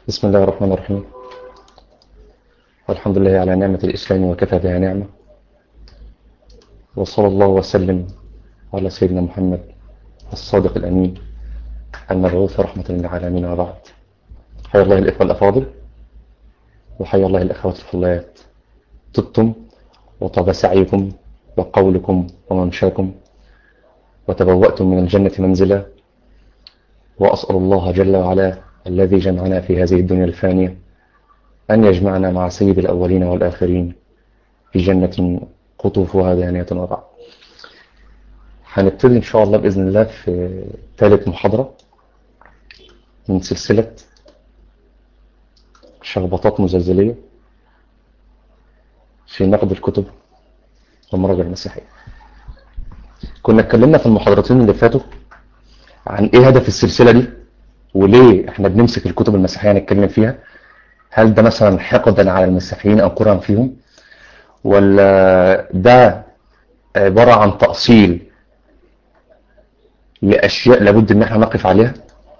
بسم الله الرحمن الرحيم والحمد لله على نعمة الإسلام وكفى بها نعمة وصلى الله وسلم على سيدنا محمد الصادق الأمين المبعوث رحمة للعالمين وبعد حيا الله الإخوة الأفاضل وحيا الله الأخوات الفضليات طبتم وطاب سعيكم وقولكم وممشاكم وتبوأتم من الجنة منزلا وأسأل الله جل وعلا الذي جمعنا في هذه الدنيا الفانية أن يجمعنا مع سيد الأولين والآخرين في جنة قطوفها دانية وبعد هنبتدي إن شاء الله بإذن الله في ثالث محاضرة من سلسلة شخبطات مزلزلية في نقد الكتب والمراجع المسيحية كنا اتكلمنا في المحاضرتين اللي فاتوا عن ايه هدف السلسلة دي وليه احنا بنمسك الكتب المسيحية نتكلم فيها هل ده مثلا حقدا على المسيحيين او كرها فيهم ولا ده عبارة عن تأصيل لأشياء لابد ان احنا نقف عليها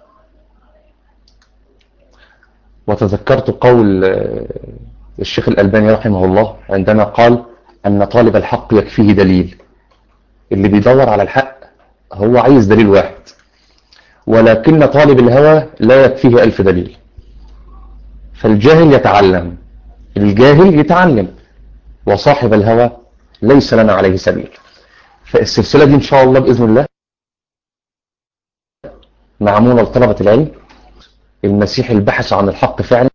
وتذكرت قول الشيخ الألباني رحمه الله عندما قال أن طالب الحق يكفيه دليل اللي بيدور على الحق هو عايز دليل واحد ولكن طالب الهوى لا يكفيه ألف دليل فالجاهل يتعلم الجاهل يتعلم وصاحب الهوى ليس لنا عليه سبيل فالسلسلة دي إن شاء الله بإذن الله معمولة لطلبة العلم المسيح البحث عن الحق فعلا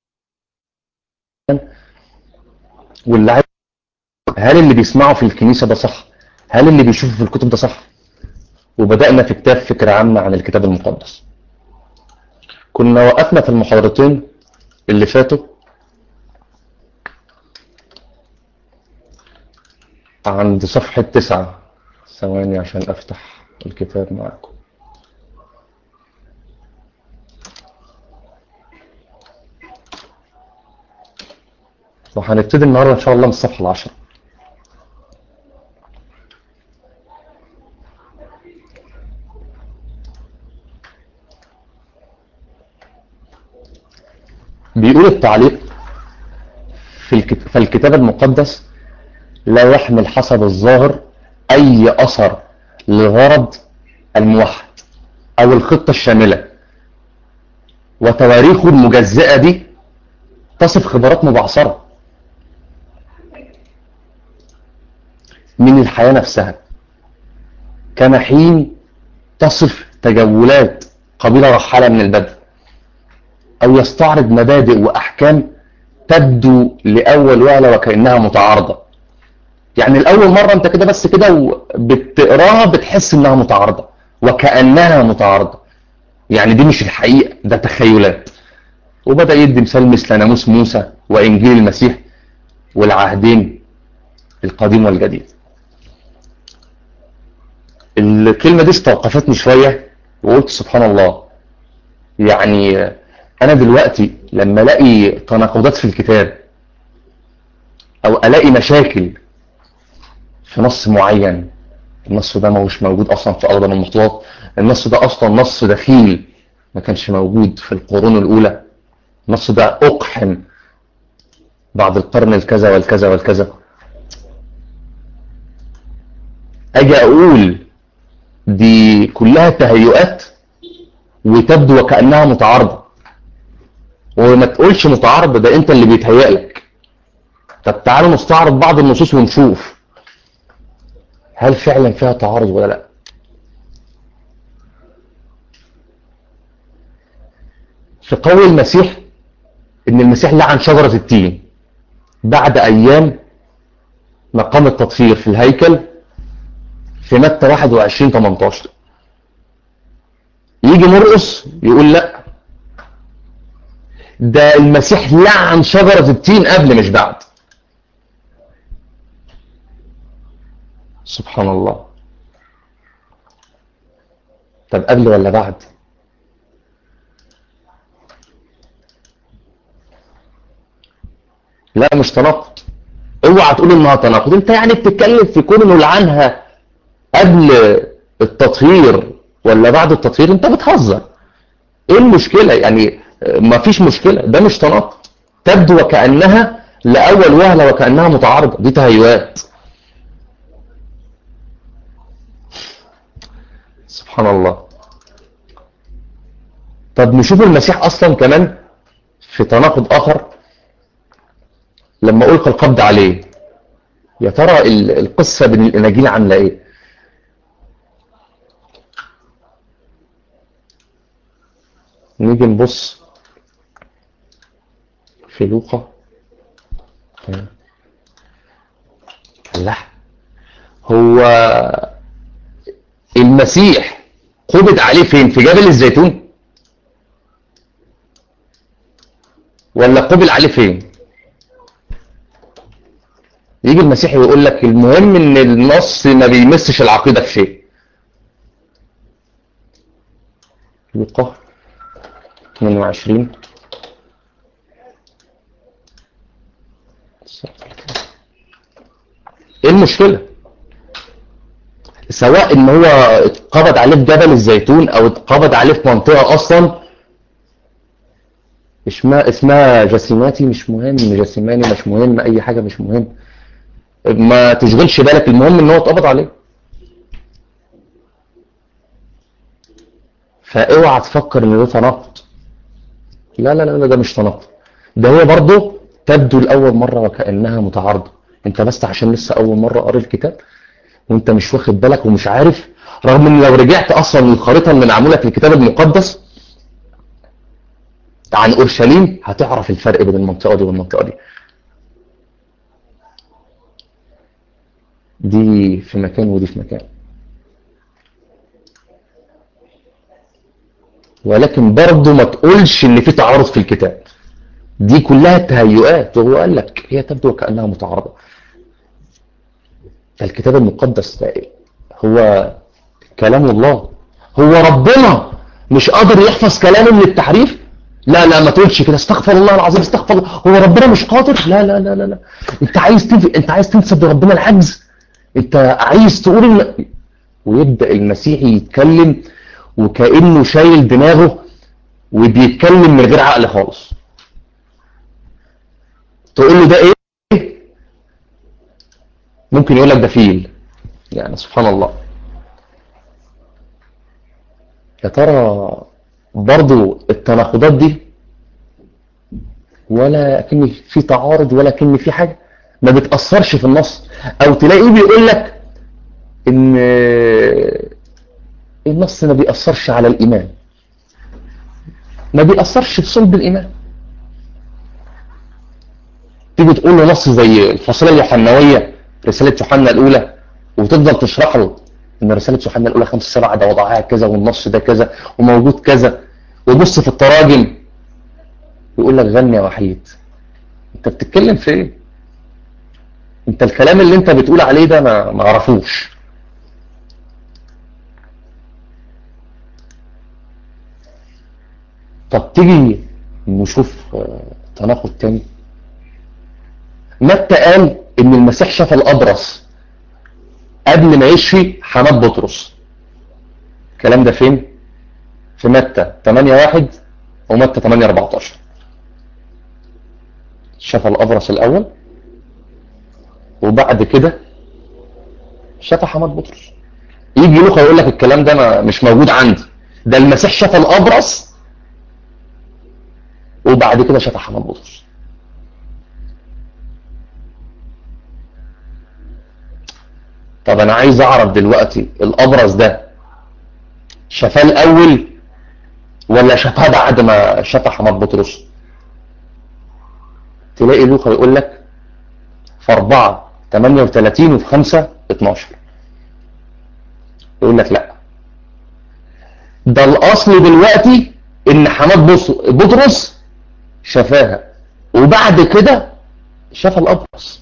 واللي عايز هل اللي بيسمعه في الكنيسة ده صح هل اللي بيشوفه في الكتب ده صح وبدأنا في كتاب فكرة عامة عن الكتاب المقدس كنا وقفنا في المحاضرتين اللي فاتوا عند صفحة تسعة ثواني عشان أفتح الكتاب معكم وهنبتدي النهاردة إن شاء الله من الصفحة العشرة بيقول التعليق في الكتاب فالكتاب المقدس لا يحمل حسب الظاهر أي أثر للغرض الموحد أو الخطة الشاملة وتواريخه المجزئة دي تصف خبرات مبعثرة من الحياة نفسها كما حين تصف تجولات قبيلة رحالة من البدو أو يستعرض مبادئ وأحكام تبدو لأول وهلة وكأنها متعارضة يعني الأول مرة أنت كده بس كده وبتقراها بتحس إنها متعارضة وكأنها متعارضة يعني دي مش الحقيقة ده تخيلات وبدأ يدي مثال مثل ناموس موسى وإنجيل المسيح والعهدين القديم والجديد الكلمة دي استوقفتني شوية وقلت سبحان الله يعني أنا دلوقتي لما ألاقي تناقضات في الكتاب أو ألاقي مشاكل في نص معين النص ده ما هوش موجود أصلا في أغلب المخطوطات النص ده أصلا نص دخيل ما كانش موجود في القرون الأولى النص ده أقحم بعد القرن الكذا والكذا والكذا أجي أقول دي كلها تهيؤات وتبدو وكأنها متعارضة وما تقولش متعارضة ده انت اللي بيتهيأ لك طب تعالوا نستعرض بعض النصوص ونشوف هل فعلا فيها تعارض ولا لا في قول المسيح ان المسيح لعن شجرة التين بعد ايام مقام التطهير في الهيكل في متى 21 18 يجي مرقص يقول لا ده المسيح لعن شجرة التين قبل مش بعد سبحان الله طب قبل ولا بعد لا مش تناقض اوعى تقول انها تناقض انت يعني بتتكلم في كون انه لعنها قبل التطهير ولا بعد التطهير انت بتهزر ايه المشكلة يعني ما فيش مشكلة ده مش تناقض تبدو وكأنها لأول وهلة وكأنها متعارضة دي تهيؤات سبحان الله طب نشوف المسيح أصلا كمان في تناقض آخر لما ألقى القبض عليه يا ترى القصة بين الأناجيل عاملة إيه نيجي نبص في لوقا لا هو المسيح قبض عليه فين في جبل الزيتون ولا قبل عليه فين يجي المسيح يقول لك المهم ان النص ما بيمسش العقيدة في شيء لوقا 22 ايه المشكلة سواء ان هو اتقبض عليه في جبل الزيتون او اتقبض عليه في منطقة اصلا اسمها اسمها جسيماتي مش مهم جسيماني مش مهم اي حاجة مش مهم ما تشغلش بالك المهم ان هو اتقبض عليه فاوعى تفكر ان ده تناقض لا لا لا ده مش تناقض ده هي برضه تبدو لأول مرة وكأنها متعارضة انت بس عشان لسه أول مرة قاري الكتاب وانت مش واخد بالك ومش عارف رغم ان لو رجعت أصلا للخريطة اللي معمولة في الكتاب المقدس عن أورشليم هتعرف الفرق بين المنطقة دي والمنطقة دي دي في مكان ودي في مكان ولكن برضه ما تقولش ان في تعارض في الكتاب دي كلها تهيؤات وهو قال لك هي تبدو كأنها متعارضة الكتاب المقدس ده هو كلام الله هو ربنا مش قادر يحفظ كلامه من التحريف لا لا ما تقولش كده استغفر الله العظيم استغفر الله هو ربنا مش قادر لا لا لا لا, لا. انت عايز تنف... انت عايز تنسب لربنا العجز انت عايز تقول ان ويبدا المسيحي يتكلم وكانه شايل دماغه وبيتكلم من غير عقل خالص تقول له ده ايه ممكن يقول لك ده فيل يعني سبحان الله يا ترى برضو التناقضات دي ولا كن في تعارض ولا كن في حاجة ما بتأثرش في النص او تلاقيه بيقول لك ان النص ما بيأثرش على الإيمان ما بيأثرش في صلب الإيمان تيجي تقول له نص زي الفصيلة اليوحنوية رسالة يوحنا الأولى وتفضل تشرح له ان رسالة يوحنا الأولى خمسة سبعة ده وضعها كذا والنص ده كذا وموجود كذا وبص في التراجم يقول لك غني يا وحيد انت بتتكلم في ايه انت الكلام اللي انت بتقول عليه ده ما ما اعرفوش طب تيجي نشوف تناقض تاني متى قال ان المسيح شاف الابرص قبل ما يشفي حماد بطرس الكلام ده فين في متى 8 1 ومتى 8 14 شاف الابرص الاول وبعد كده شاف حماد بطرس يجي لوقا يقول لك الكلام ده ما مش موجود عندي ده المسيح شاف الابرص وبعد كده شاف حماد بطرس طب انا عايز اعرف دلوقتي الابرص ده شافاه الاول ولا شافاه بعد ما شاف حماد بطرس تلاقي لوقا يقول لك في 4 38 وفي 5 12 يقول لك لا ده الاصل دلوقتي ان حماد بطرس شافاها وبعد كده شاف الابرص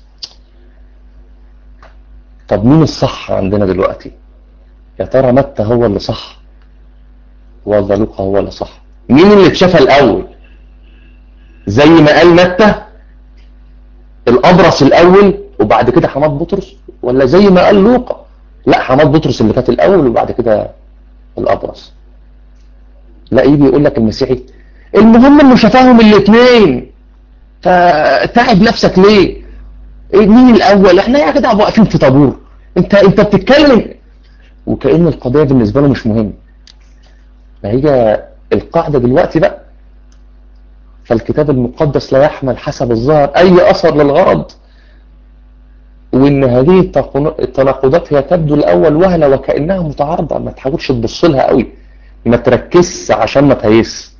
طب مين الصح عندنا دلوقتي يا ترى متى هو اللي صح ولا لوقا هو اللي صح مين اللي اتشافى الاول زي ما قال متى الابرص الاول وبعد كده حماد بطرس ولا زي ما قال لوقا لا حماد بطرس اللي كانت الاول وبعد كده الابرص لا يجي يقول لك المسيحي المهم انه شفاهم الاثنين فتعب نفسك ليه إيه مين الاول احنا يا جدع واقفين في طابور انت انت بتتكلم وكأن القضية بالنسبة له مش مهم ما هي القاعدة دلوقتي بقى فالكتاب المقدس لا يحمل حسب الظاهر اي اثر للغرض وان هذه التناقضات هي تبدو الاول وهلة وكأنها متعارضة ما تحاولش تبص لها قوي ما تركزش عشان ما تهيس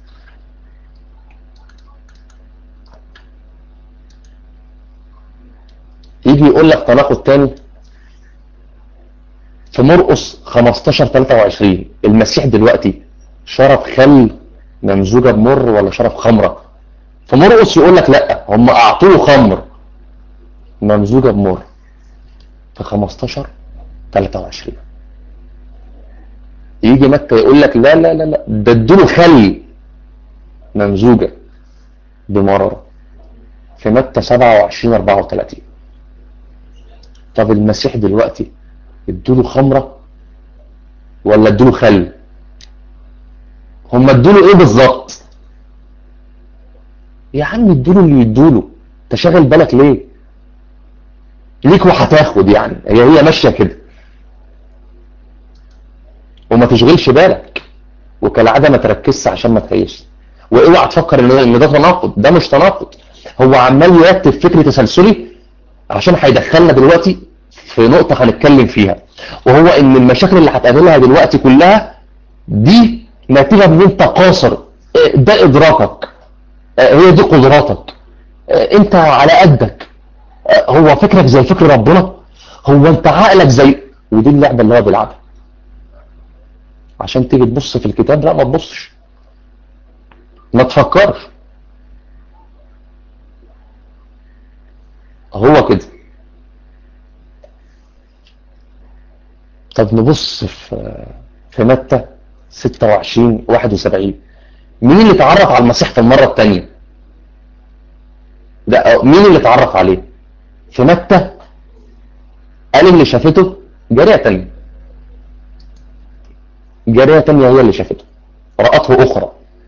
يجي يقول لك تناقض تاني في مرقص 15 23 المسيح دلوقتي شرب خل ممزوجه بمر ولا شرب خمره في مرقص يقول لك لا هم اعطوه خمر ممزوجه بمر في 15 23 يجي متى يقول لك لا لا لا لا ده ادوله خل ممزوجه بمراره في متى 27 34 طب المسيح دلوقتي ادوله خمرة ولا ادوله خل هم ادوله ايه بالظبط يا عم ادوله اللي يدوله تشغل بالك ليه ليك وهتاخد يعني هي هي ماشيه كده وما تشغلش بالك وكالعاده ما تركزش عشان ما تهيش واوعى تفكر ان ده تناقض ده مش تناقض هو عمال يرتب فكر تسلسلي عشان هيدخلنا دلوقتي في نقطة هنتكلم فيها وهو ان المشاكل اللي هتقابلها دلوقتي كلها دي نتيجة ان انت قاصر ده ادراكك هي دي قدراتك انت على قدك هو فكرك زي فكر ربنا هو انت عقلك زي ودي اللعبة اللي هو بيلعبها عشان تيجي تبص في الكتاب لا ما تبصش ما تفكرش هو كده طب نبص في في متى 26 71 مين اللي اتعرف على المسيح في المرة الثانية ده مين اللي اتعرف عليه في متى قال اللي شافته جارية تانية جارية تانية هي اللي شافته رأته أخرى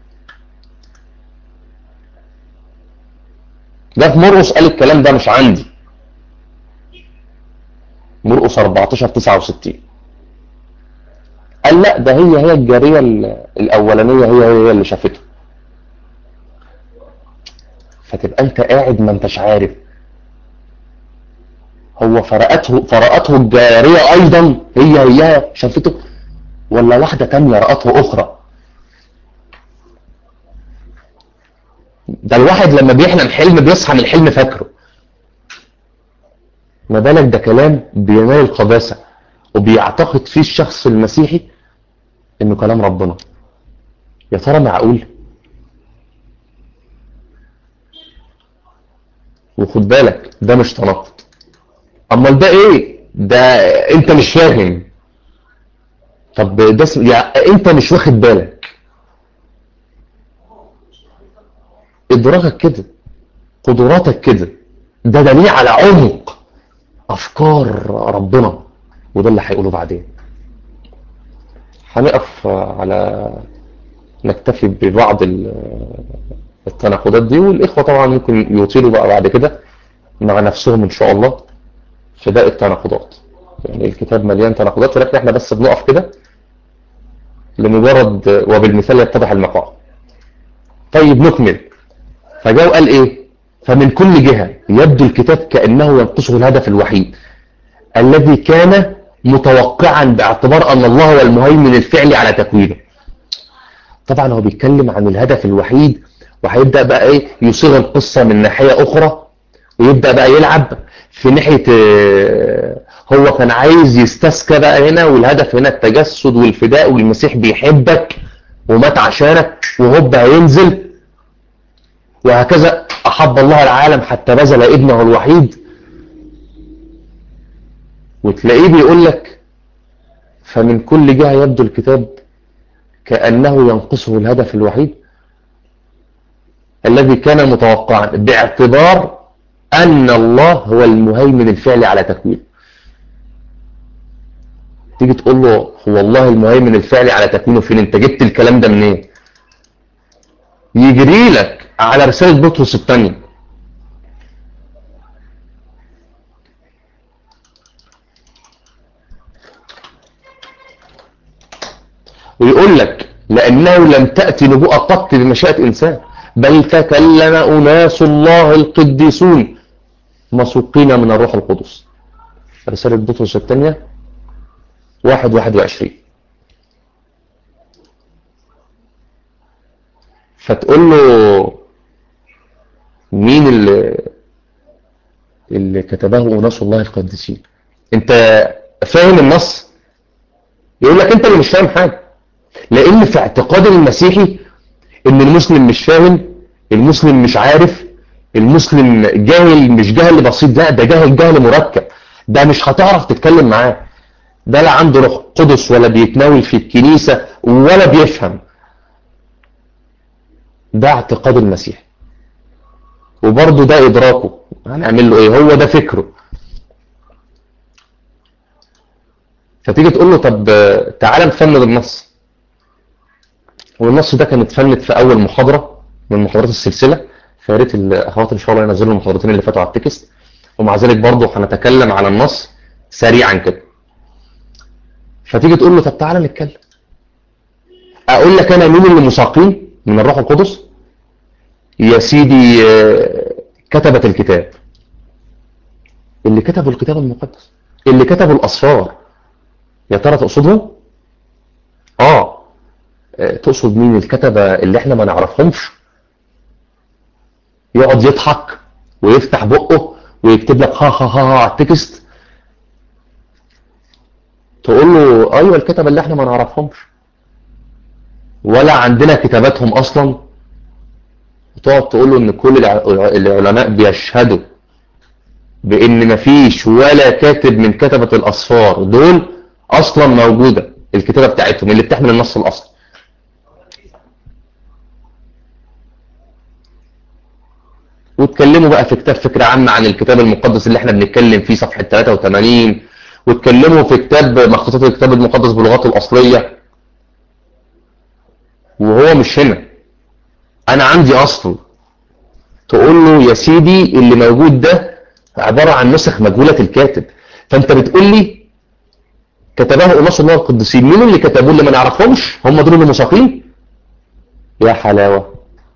ده في مرقص قال الكلام ده مش عندي مرقص 14 69 قال لا ده هي هي الجارية الأولانية هي هي اللي شافته فتبقى انت قاعد ما انتش عارف هو فرأته فرأته الجارية أيضا هي هي شافته ولا واحدة تانية رأته أخرى ده الواحد لما بيحلم حلم بيصحى من الحلم فاكره ما بالك ده كلام بينال القداسة وبيعتقد فيه الشخص المسيحي انه كلام ربنا يا ترى معقول وخد بالك ده مش تناقض امال ده ايه ده انت مش فاهم طب ده اسم... يعني انت مش واخد بالك ادراكك كده قدراتك كده ده دليل على عمق افكار ربنا وده اللي هيقوله بعدين هنقف على نكتفي ببعض التناقضات دي والإخوة طبعا ممكن يطيلوا بقى بعد كده مع نفسهم إن شاء الله في باقي التناقضات يعني الكتاب مليان تناقضات ولكن احنا بس بنقف كده لمجرد وبالمثال يتضح المقام طيب نكمل فجاء قال ايه فمن كل جهة يبدو الكتاب كأنه ينقصه الهدف الوحيد الذي كان متوقعا باعتبار أن الله هو المهيمن الفعلي على تكوينه طبعا هو بيتكلم عن الهدف الوحيد وهيبدأ بقى ايه يصيغ القصة من ناحية أخرى ويبدأ بقى يلعب في ناحية هو كان عايز يستسكى بقى هنا والهدف هنا التجسد والفداء والمسيح بيحبك ومات عشانك وهوب هينزل وهكذا أحب الله العالم حتى بذل ابنه الوحيد وتلاقيه بيقول لك فمن كل جهة يبدو الكتاب كأنه ينقصه الهدف الوحيد الذي كان متوقعا باعتبار أن الله هو المهيمن الفعلي على تكوينه تيجي تقول له هو الله المهيمن الفعلي على تكوينه فين انت جبت الكلام ده منين يجري لك على رسالة بطرس الثانية ويقول لك لأنه لم تأتي نبوءة قط بمشيئة إنسان بل تكلم أناس الله القديسون مسوقين من الروح القدس رسالة بطرس الثانية واحد واحد وعشرين فتقول له مين اللي اللي كتبه أناس الله القديسين انت فاهم النص يقول لك انت اللي مش فاهم حاجة لان في اعتقاد المسيحي ان المسلم مش فاهم المسلم مش عارف المسلم جاهل مش جهل بسيط لا ده جاهل جهل مركب ده مش هتعرف تتكلم معاه ده لا عنده روح قدس ولا بيتناول في الكنيسة ولا بيفهم ده اعتقاد المسيح وبرضه ده إدراكه هنعمل له إيه هو ده فكره فتيجي تقول له طب تعالى نفند النص والنص ده كان اتفند في أول محاضرة من محاضرات السلسلة فيا ريت الأخوات إن شاء الله ينزلوا المحاضرتين اللي فاتوا على التكست ومع ذلك برضه هنتكلم على النص سريعا كده فتيجي تقول له طب تعالى نتكلم اقول لك انا مين اللي مساقين من الروح القدس يا سيدي كتبت الكتاب اللي كتبوا الكتاب المقدس اللي كتبوا الاصفار يا ترى تقصدهم اه تقصد مين الكتبة اللي احنا ما نعرفهمش يقعد يضحك ويفتح بقه ويكتب لك ها ها ها على التكست تقول له ايوه الكتبة اللي احنا ما نعرفهمش ولا عندنا كتاباتهم اصلا وتقعد تقول له ان كل العلماء بيشهدوا بان مفيش ولا كاتب من كتبة الاصفار دول اصلا موجودة الكتابة بتاعتهم اللي بتحمل النص الاصلي واتكلموا بقى في كتاب فكرة عامة عن الكتاب المقدس اللي احنا بنتكلم فيه صفحة 83 واتكلموا في كتاب مخطوطات الكتاب المقدس بلغاته الأصلية وهو مش هنا أنا عندي أصل تقول له يا سيدي اللي موجود ده عبارة عن نسخ مجهولة الكاتب فأنت بتقول لي كتبه أناس الله القديسين مين اللي كتبوه اللي ما نعرفهمش هم دول المساقين يا حلاوة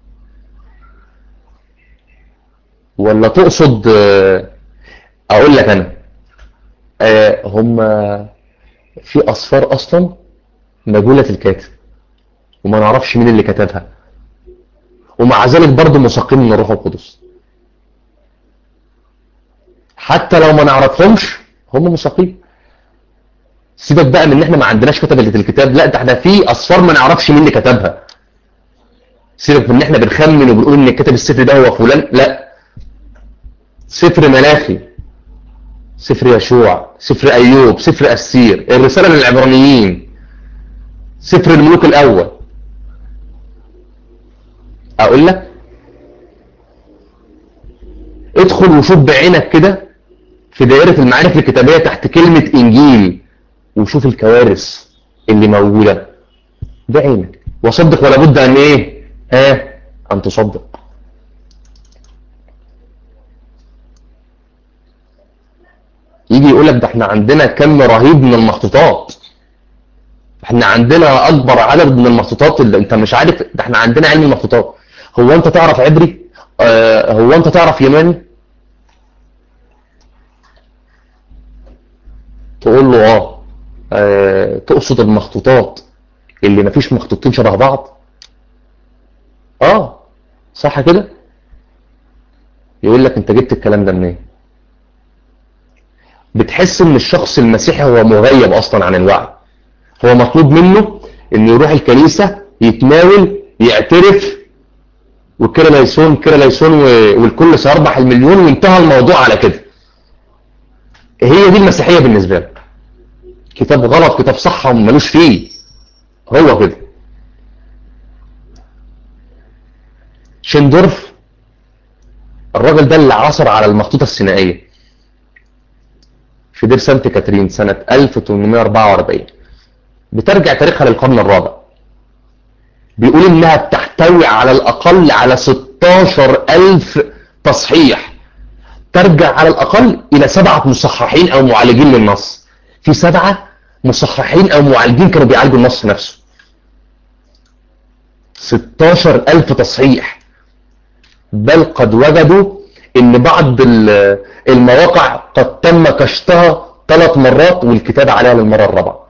ولا تقصد أقول لك أنا هم في أصفار أصلا مجهولة الكاتب وما نعرفش مين اللي كتبها ومع ذلك برضه مساقين من الروح القدس حتى لو ما نعرفهمش هم مساقين سيبك بقى من ان احنا ما عندناش كتبة الكتاب لا ده احنا في اصفار ما نعرفش مين اللي كتبها سيبك من ان احنا بنخمن وبنقول ان كتب السفر ده هو فلان لا سفر ملاخي سفر يشوع سفر أيوب سفر أسير الرسالة للعبرانيين سفر الملوك الأول أقول لك ادخل وشوف بعينك كده في دائرة المعارف الكتابية تحت كلمة إنجيل وشوف الكوارث اللي موجودة بعينك وصدق ولا بد أن إيه ها أن تصدق يجي يقول لك ده احنا عندنا كم رهيب من المخطوطات احنا عندنا اكبر عدد من المخطوطات اللي انت مش عارف ده احنا عندنا علم المخطوطات هو انت تعرف عبري اه هو انت تعرف يماني تقول له اه, اه تقصد المخطوطات اللي مفيش مخطوطين شبه بعض اه صح كده يقول لك انت جبت الكلام ده منين بتحس ان الشخص المسيحي هو مغيب اصلا عن الوعي هو مطلوب منه انه يروح الكنيسة يتناول يعترف وكده ليسون كده ليسون والكل سيربح المليون وانتهى الموضوع على كده هي دي المسيحية بالنسبة له كتاب غلط كتاب صح ملوش فيه هو كده شندورف الراجل ده اللي عصر على المخطوطة السينائية في دير سانت كاترين سنة 1844 بترجع تاريخها للقرن الرابع بيقول انها بتحتوي على الاقل على 16 الف تصحيح ترجع على الاقل الى سبعة مصححين او معالجين للنص في سبعة مصححين او معالجين كانوا بيعالجوا النص نفسه 16 الف تصحيح بل قد وجدوا ان بعض المواقع قد تم كشطها ثلاث مرات والكتابة عليها للمرة الرابعة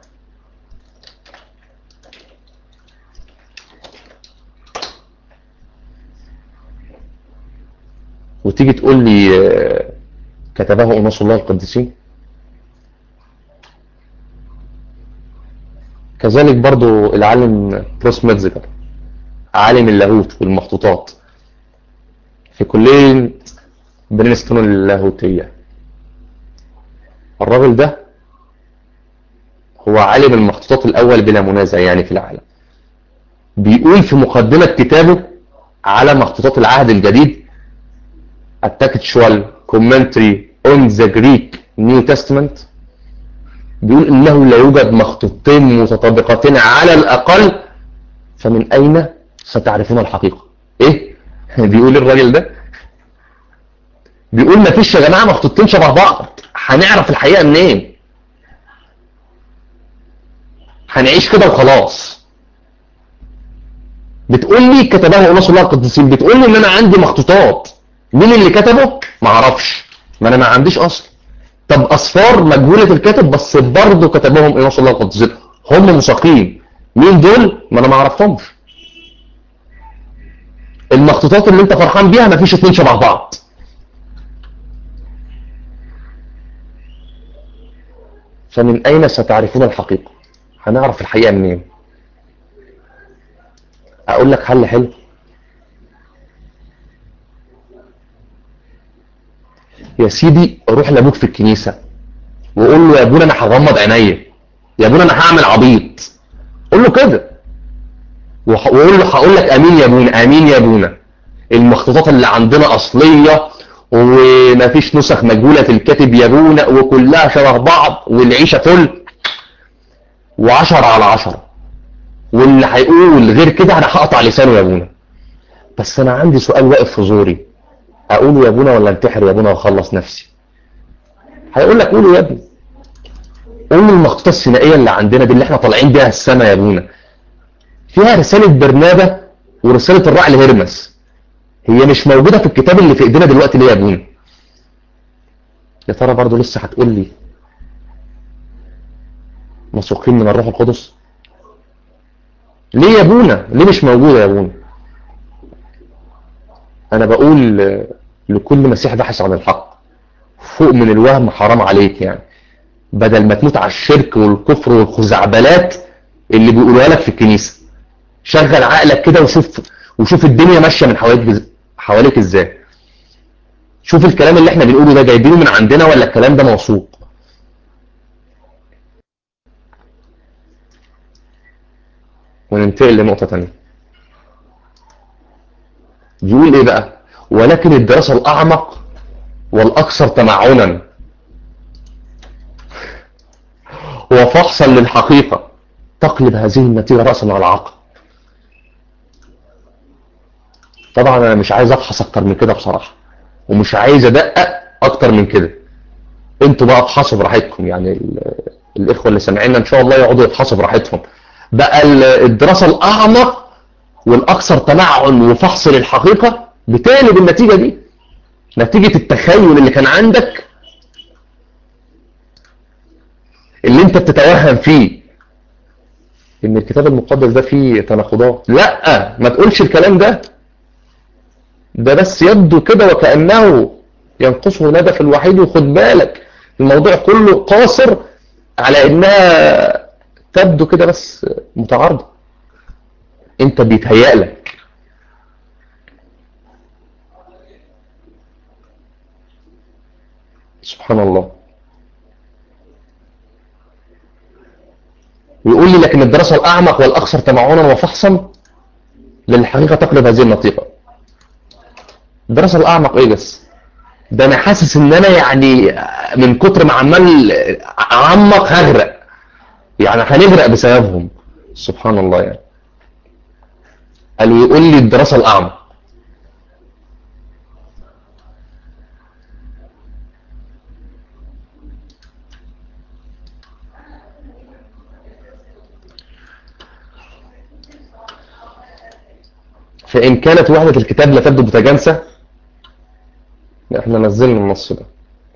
وتيجي تقول لي كتبه أناس الله القديسين كذلك برضو العالم بروس ميتزجر عالم اللاهوت والمخطوطات في كلية برينستون اللاهوتية الراجل ده هو عالم المخطوطات الأول بلا منازع يعني في العالم بيقول في مقدمة كتابه على مخطوطات العهد الجديد التكتشوال كومنتري اون ذا جريك نيو تestament بيقول انه لا يوجد مخطوطتين متطابقتين على الاقل فمن اين ستعرفون الحقيقة ايه بيقول الراجل ده بيقول ما فيش يا جماعة مخطوطتين شبه بعض هنعرف الحقيقة منين هنعيش كده وخلاص بتقول لي كتبها اناس الله القديسين بتقول لي ان انا عندي مخطوطات مين اللي كتبه ما اعرفش ما انا ما عنديش اصل طب اصفار مجهولة الكاتب بس برضه كتبهم اناس الله القديسين هم مساقين مين دول ما انا ما اعرفهمش المخطوطات اللي انت فرحان بيها ما فيش اتنين شبه بعض فمن اين ستعرفون الحقيقة هنعرف الحقيقة منين اقول لك حل حلو يا سيدي روح لابوك في الكنيسة وقول له يا ابونا انا هغمض عينيا يا ابونا انا هعمل عبيط قول له كده وقول له هقول لك امين يا ابونا امين يا ابونا المخطوطات اللي عندنا اصلية ومفيش نسخ مجهولة الكاتب يا ابونا وكلها شبه بعض والعيشة فل وعشرة على عشرة واللي هيقول غير كده انا هقطع لسانه يا ابونا بس انا عندي سؤال واقف في زوري اقوله يا ابونا ولا انتحر يا ابونا واخلص نفسي هيقول لك قوله يا ابني قول المخطوطة الثنائية اللي عندنا دي اللي احنا طالعين بيها السما يا ابونا فيها رسالة برنابة ورسالة الراعي لهرمس هي مش موجودة في الكتاب اللي في ايدينا دلوقتي ليه يا ابونا يا ترى برضه لسه هتقول لي مسوقين من الروح القدس ليه يا ابونا ليه مش موجودة يا ابونا انا بقول لكل مسيح بحث عن الحق فوق من الوهم حرام عليك يعني بدل ما تموت على الشرك والكفر والخزعبلات اللي بيقولوها لك في الكنيسة شغل عقلك كده وشوف وشوف الدنيا ماشية من حواليك حواليك ازاي شوف الكلام اللي احنا بنقوله ده جايبينه من عندنا ولا الكلام ده موثوق وننتقل لنقطة تانية بيقول ايه بقى ولكن الدراسة الاعمق والاكثر تمعنا وفحصا للحقيقة تقلب هذه النتيجة رأسا على عقب طبعا انا مش عايز ابحث اكتر من كده بصراحة ومش عايز ادقق اكتر من كده انتوا بقى ابحثوا براحتكم يعني الاخوة اللي سامعيننا ان شاء الله يقعدوا يبحثوا براحتهم بقى الدراسة الاعمق والاكثر تمعن وفحص للحقيقة بتقلب النتيجة دي نتيجة التخيل اللي كان عندك اللي انت بتتوهم فيه ان الكتاب المقدس ده فيه تناقضات لا ما تقولش الكلام ده ده بس يبدو كده وكأنه ينقصه الهدف الوحيد وخد بالك الموضوع كله قاصر على انها تبدو كده بس متعارضة انت بيتهيأ لك سبحان الله ويقول لي لكن الدراسة الأعمق والأكثر تمعنا وفحصا للحقيقة تقلب هذه النطيقة الدراسة الأعمق إيه بس ده أنا حاسس إن أنا يعني من كتر ما عمال أعمق هغرق يعني هنغرق بسببهم سبحان الله يعني قالوا يقول لي الدراسة الأعمق فإن كانت وحدة الكتاب لا تبدو متجانسة احنا نزلنا النص ده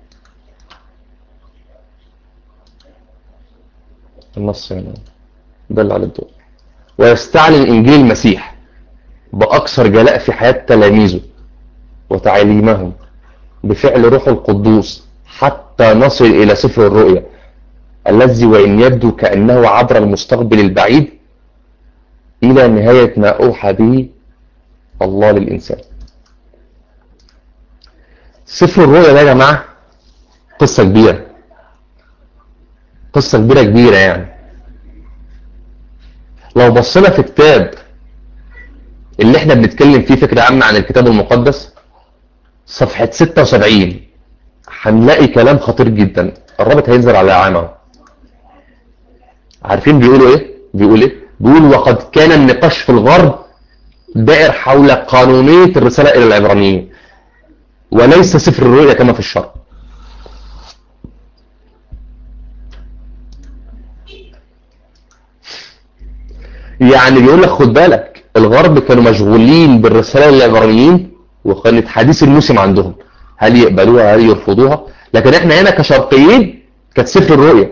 النص هنا دل على الضوء ويستعلن إنجيل المسيح بأكثر جلاء في حياة تلاميذه وتعليمهم بفعل روح القدوس حتى نصل إلى سفر الرؤيا الذي وإن يبدو كأنه عبر المستقبل البعيد إلى نهاية ما أوحى به الله للإنسان سفر الرؤيا ده يا جماعة قصة كبيرة قصة كبيرة كبيرة يعني لو بصينا في كتاب اللي احنا بنتكلم فيه فكرة عامة عن الكتاب المقدس صفحة 76 هنلاقي كلام خطير جدا الرابط هينزل على عامة عارفين بيقولوا ايه بيقول ايه بيقول وقد كان النقاش في الغرب دائر حول قانونية الرسالة إلى العبرانيين وليس سفر الرؤيا كما في الشرق يعني بيقول لك خد بالك الغرب كانوا مشغولين بالرسالة للعبرانيين وكانت حديث الموسم عندهم هل يقبلوها هل يرفضوها لكن احنا هنا كشرقيين كانت سفر الرؤيا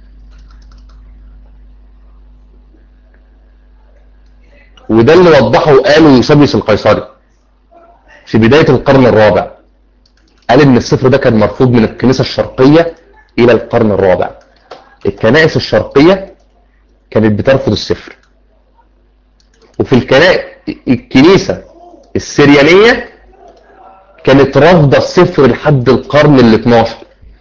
وده اللي وضحه وقاله يوسبيوس القيصري في بداية القرن الرابع قال ان السفر ده كان مرفوض من الكنيسة الشرقية الى القرن الرابع الكنائس الشرقية كانت بترفض السفر وفي الكنائس الكنيسة السريانية كانت رافضة السفر لحد القرن ال 12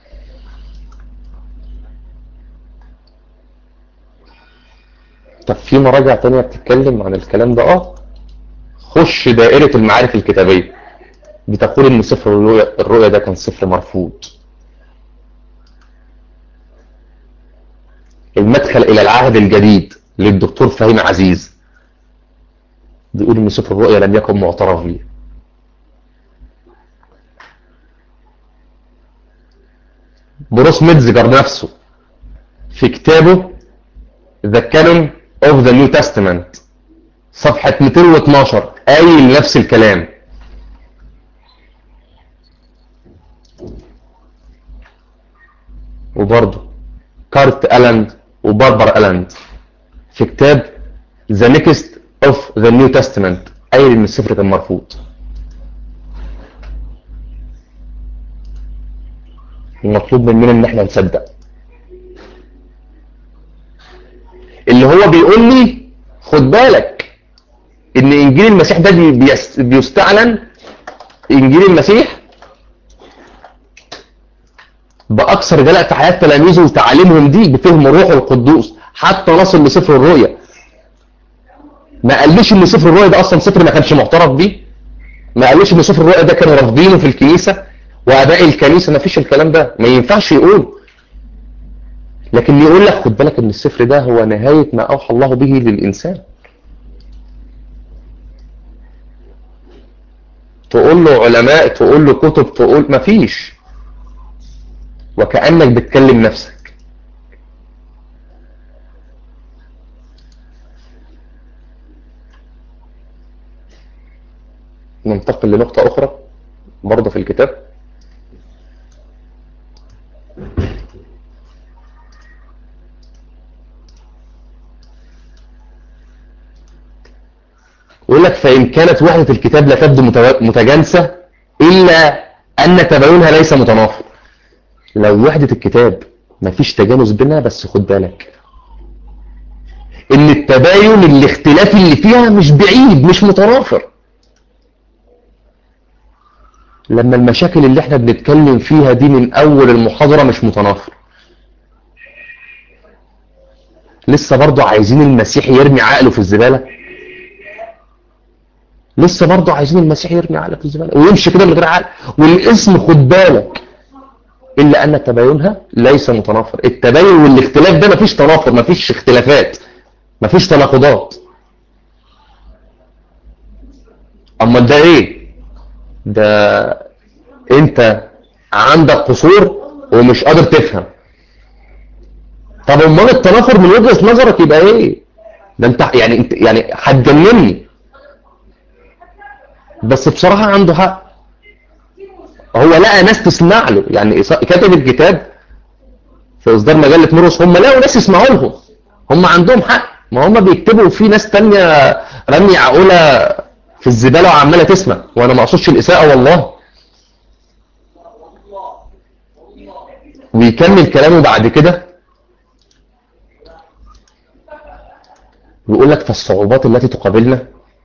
طب في مراجع تانية بتتكلم عن الكلام ده اه خش دائرة المعارف الكتابية بتقول ان سفر الرؤيا, الرؤيا ده كان سفر مرفوض المدخل الى العهد الجديد للدكتور فهيم عزيز بيقول ان سفر الرؤيا لم يكن معترف به بروس ميتزجر نفسه في كتابه The Canon of the New Testament صفحة 212 قايل نفس الكلام وبرضه كارت ألاند وباربر ألاند في كتاب The Next of the New Testament قايل ان السفر كان مرفوض المطلوب مننا ان احنا نصدق اللي هو بيقول لي خد بالك ان انجيل المسيح ده بيس- بيستعلن انجيل المسيح باكثر جلاء في حياه تلاميذه وتعاليمهم دي بفهم روح القدوس حتى نصل لسفر الرؤيا ما قاليش ان سفر الرؤيا ده اصلا سفر ما كانش معترف بيه ما قاليش ان سفر الرؤيا ده كانوا رافضينه في الكنيسه واباء الكنيسه ما فيش الكلام ده ما ينفعش يقول لكن يقول لك خد بالك ان السفر ده هو نهايه ما اوحى الله به للانسان تقول له علماء تقول له كتب تقول ما فيش وكأنك بتكلم نفسك ننتقل لنقطة أخرى برضه في الكتاب يقول لك فإن كانت وحدة الكتاب لا تبدو متوا- متجانسة إلا أن تباينها ليس متنافر لو وحدة الكتاب مفيش تجانس بينها بس خد بالك ان التباين الاختلاف اللي فيها مش بعيد مش متنافر لما المشاكل اللي احنا بنتكلم فيها دي من اول المحاضرة مش متنافر لسه برضو عايزين المسيح يرمي عقله في الزبالة لسه برضو عايزين المسيح يرمي عقله في الزبالة ويمشي كده من غير عقل والاسم خد بالك إلا أن تباينها ليس متنافر التباين والاختلاف ده مفيش تنافر مفيش اختلافات مفيش تناقضات اما ده ايه ده انت عندك قصور ومش قادر تفهم طب امال التنافر من وجهة نظرك يبقى ايه ده انت يعني انت يعني هتجنني بس بصراحة عنده حق هو لقى ناس تسمع له يعني كاتب الكتاب في اصدار مجلة مورس هم لقوا ناس يسمعوا لهم هم عندهم حق ما هم بيكتبوا في ناس تانية رمي عقولة في الزبالة وعمالة تسمع وانا ما اقصدش الاساءة والله ويكمل كلامه بعد كده ويقول لك فالصعوبات التي تقابلنا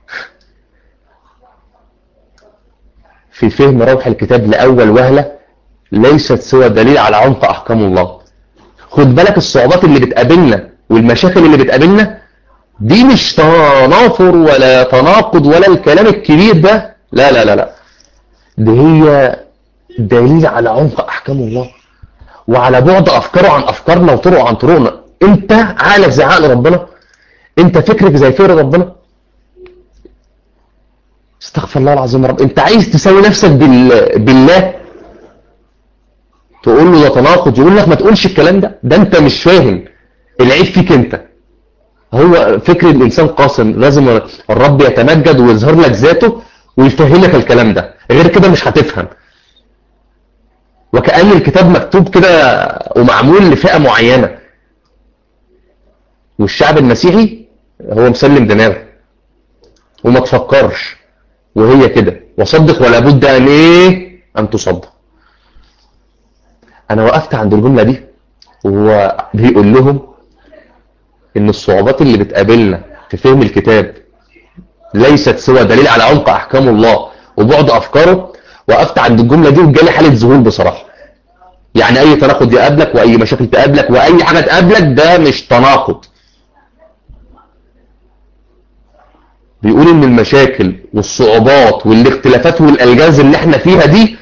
في فهم روح الكتاب لأول وهلة ليست سوى دليل على عمق أحكام الله خد بالك الصعوبات اللي بتقابلنا والمشاكل اللي بتقابلنا دي مش تنافر ولا تناقض ولا الكلام الكبير ده لا لا لا لا دي هي دليل على عمق أحكام الله وعلى بعد أفكاره عن أفكارنا وطرقه عن طرقنا انت عقلك زي عقل ربنا انت فكرك زي فكر ربنا استغفر الله العظيم يا رب انت عايز تساوي نفسك بال... بالله تقول له ده تناقض يقول لك ما تقولش الكلام ده ده انت مش فاهم العيب فيك انت هو فكر الانسان قاسم لازم الرب يتمجد ويظهر لك ذاته ويفهمك الكلام ده غير كده مش هتفهم وكأن الكتاب مكتوب كده ومعمول لفئة معينة والشعب المسيحي هو مسلم دماغه وما تفكرش وهي كده وصدق ولا بد ان ايه ان تصدق انا وقفت عند الجملة دي وهو بيقول لهم ان الصعوبات اللي بتقابلنا في فهم الكتاب ليست سوى دليل على عمق احكام الله وبعد افكاره وقفت عند الجملة دي وجالي حالة ذهول بصراحة يعني اي تناقض يقابلك واي مشاكل تقابلك واي حاجة تقابلك ده مش تناقض بيقول ان المشاكل والصعوبات والاختلافات والالجاز اللي احنا فيها دي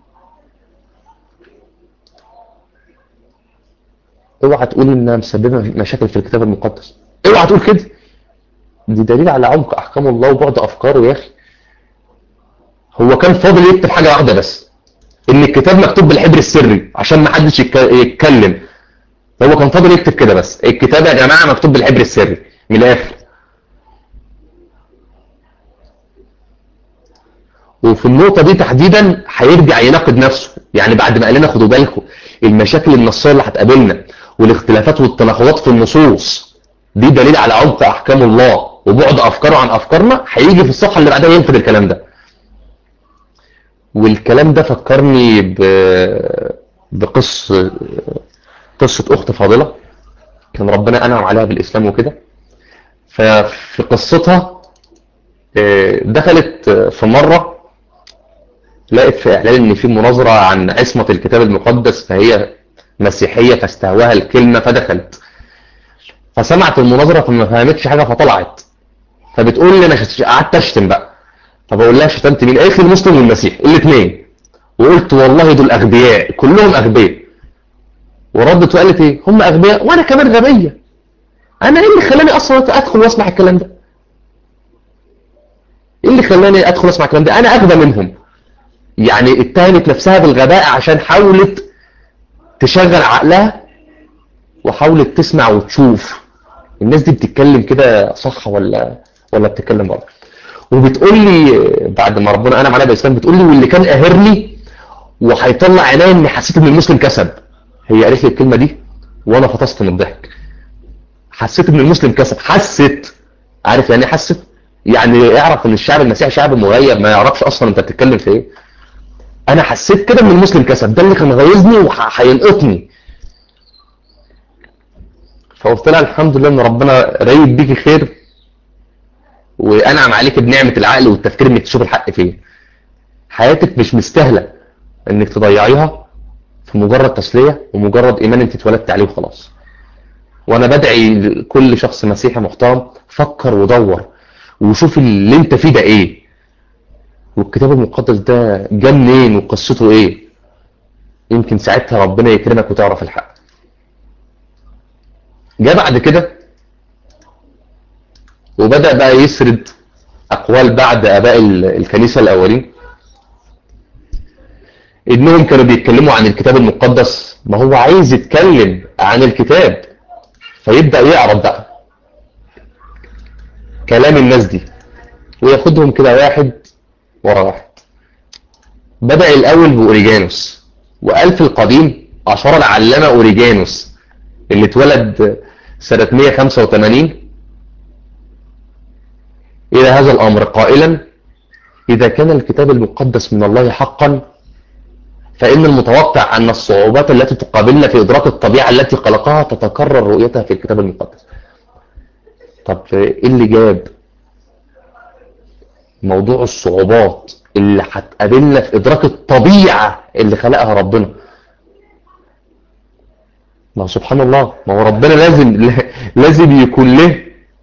اوعى تقول انها مسببه مشاكل في الكتاب المقدس اوعى تقول كده دي دليل على عمق احكام الله وبعد افكاره يا اخي هو كان فاضل يكتب حاجه واحده بس ان الكتاب مكتوب بالحبر السري عشان ما حدش يتكلم هو كان فاضل يكتب كده بس الكتاب يا جماعه مكتوب بالحبر السري من الاخر وفي النقطة دي تحديدا هيرجع يناقض نفسه يعني بعد ما قال لنا خدوا بالكم المشاكل النصية اللي هتقابلنا والاختلافات والتناقضات في النصوص دي دليل على عمق احكام الله وبعد افكاره عن افكارنا هيجي في الصفحة اللي بعدها ينفذ الكلام ده والكلام ده فكرني ب... بقصة قصة اخت فاضلة كان ربنا انعم عليها بالاسلام وكده ففي قصتها دخلت في مرة لقيت في اعلان ان في مناظرة عن عصمة الكتاب المقدس فهي مسيحية فاستهواها الكلمة فدخلت فسمعت المناظرة فما فهمتش حاجة فطلعت فبتقول لي انا قعدت اشتم بقى فبقول لها شتمت مين قالت لي المسلم والمسيح الاثنين وقلت والله دول اغبياء كلهم اغبياء وردت وقالت ايه هم اغبياء وانا كمان غبية انا ايه اللي خلاني اصلا ادخل واسمع الكلام ده ايه اللي خلاني ادخل اسمع الكلام ده انا اغبى منهم يعني اتهمت نفسها بالغباء عشان حاولت تشغل عقلها وحاولت تسمع وتشوف الناس دي بتتكلم كده صح ولا ولا بتتكلم غلط وبتقول لي بعد ما ربنا انعم عليها بالاسلام بتقول لي واللي كان قاهرني وهيطلع عينيا اني حسيت ان المسلم كسب هي قالت لي الكلمه دي وانا فطست من الضحك حسيت ان المسلم كسب حست عارف يعني حست يعني اعرف ان الشعب المسيحي شعب مغيب ما يعرفش اصلا انت بتتكلم في ايه انا حسيت كده ان المسلم كسب ده اللي كان غيظني وهينقطني فقلت لها الحمد لله ان ربنا رايد بيكي خير وانعم عليك بنعمة العقل والتفكير انك تشوف الحق فين حياتك مش مستاهلة انك تضيعيها في مجرد تسلية ومجرد ايمان انت اتولدت عليه وخلاص وانا بدعي لكل شخص مسيحي محترم فكر ودور وشوف اللي انت فيه ده ايه والكتاب المقدس ده جه منين وقصته ايه يمكن ساعتها ربنا يكرمك وتعرف الحق جاء بعد كده وبدأ بقى يسرد أقوال بعد آباء الكنيسة الأولين إنهم كانوا بيتكلموا عن الكتاب المقدس ما هو عايز يتكلم عن الكتاب فيبدأ يعرض بقى كلام الناس دي وياخدهم كده واحد ورا واحد بدأ الأول بأوريجانوس وقال في القديم أشار العلامة أوريجانوس اللي اتولد سنة 185 إلى هذا الأمر قائلا إذا كان الكتاب المقدس من الله حقا فإن المتوقع أن الصعوبات التي تقابلنا في إدراك الطبيعة التي خلقها تتكرر رؤيتها في الكتاب المقدس طب إيه اللي جاب موضوع الصعوبات اللي هتقابلنا في إدراك الطبيعة اللي خلقها ربنا ما هو سبحان الله ما هو ربنا لازم لازم يكون له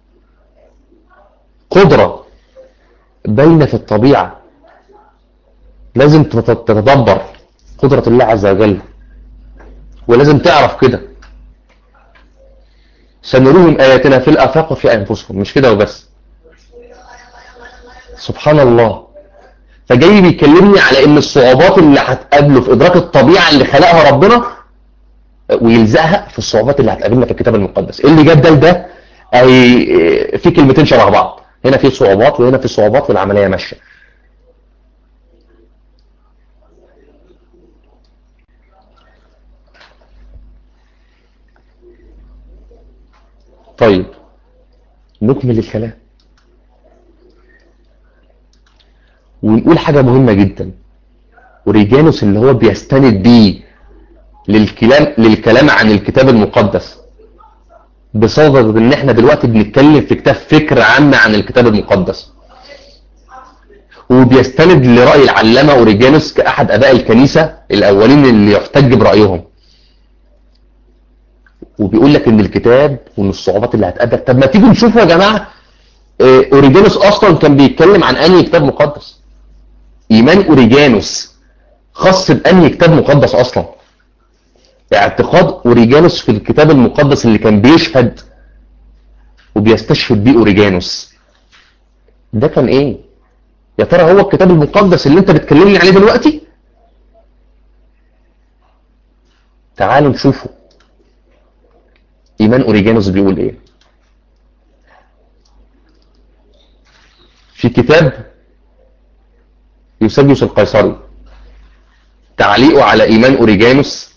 قدرة باينة في الطبيعة لازم تتدبر قدرة الله عز وجل ولازم تعرف كده سنريهم آياتنا في الآفاق وفي أنفسهم مش كده وبس سبحان الله فجاي بيكلمني على ان الصعوبات اللي هتقابله في ادراك الطبيعة اللي خلقها ربنا ويلزقها في الصعوبات اللي هتقابلنا في الكتاب المقدس ايه اللي جاب ده لده اي في كلمتين شبه بعض هنا في صعوبات وهنا في صعوبات والعملية ماشية طيب نكمل الكلام ونقول حاجة مهمة جدا وريجانوس اللي هو بيستند بيه للكلام للكلام عن الكتاب المقدس بصدد ان احنا دلوقتي بنتكلم في كتاب فكرة عامة عن الكتاب المقدس وبيستند لرأي العلامة اوريجانوس كأحد اباء الكنيسة الاولين اللي يحتج برأيهم وبيقول لك ان الكتاب وان الصعوبات اللي هتقابلك طب ما تيجوا نشوفوا يا جماعة اوريجانوس اصلا كان بيتكلم عن انهي كتاب مقدس ايمان اوريجانوس خاص بانهي كتاب مقدس اصلا اعتقاد اوريجانوس في الكتاب المقدس اللي كان بيشهد وبيستشهد بيه اوريجانوس ده كان ايه يا ترى هو الكتاب المقدس اللي انت بتكلمني عليه دلوقتي تعالوا نشوفه ايمان اوريجانوس بيقول ايه في كتاب يوسبيوس القيصري تعليقه على ايمان اوريجانوس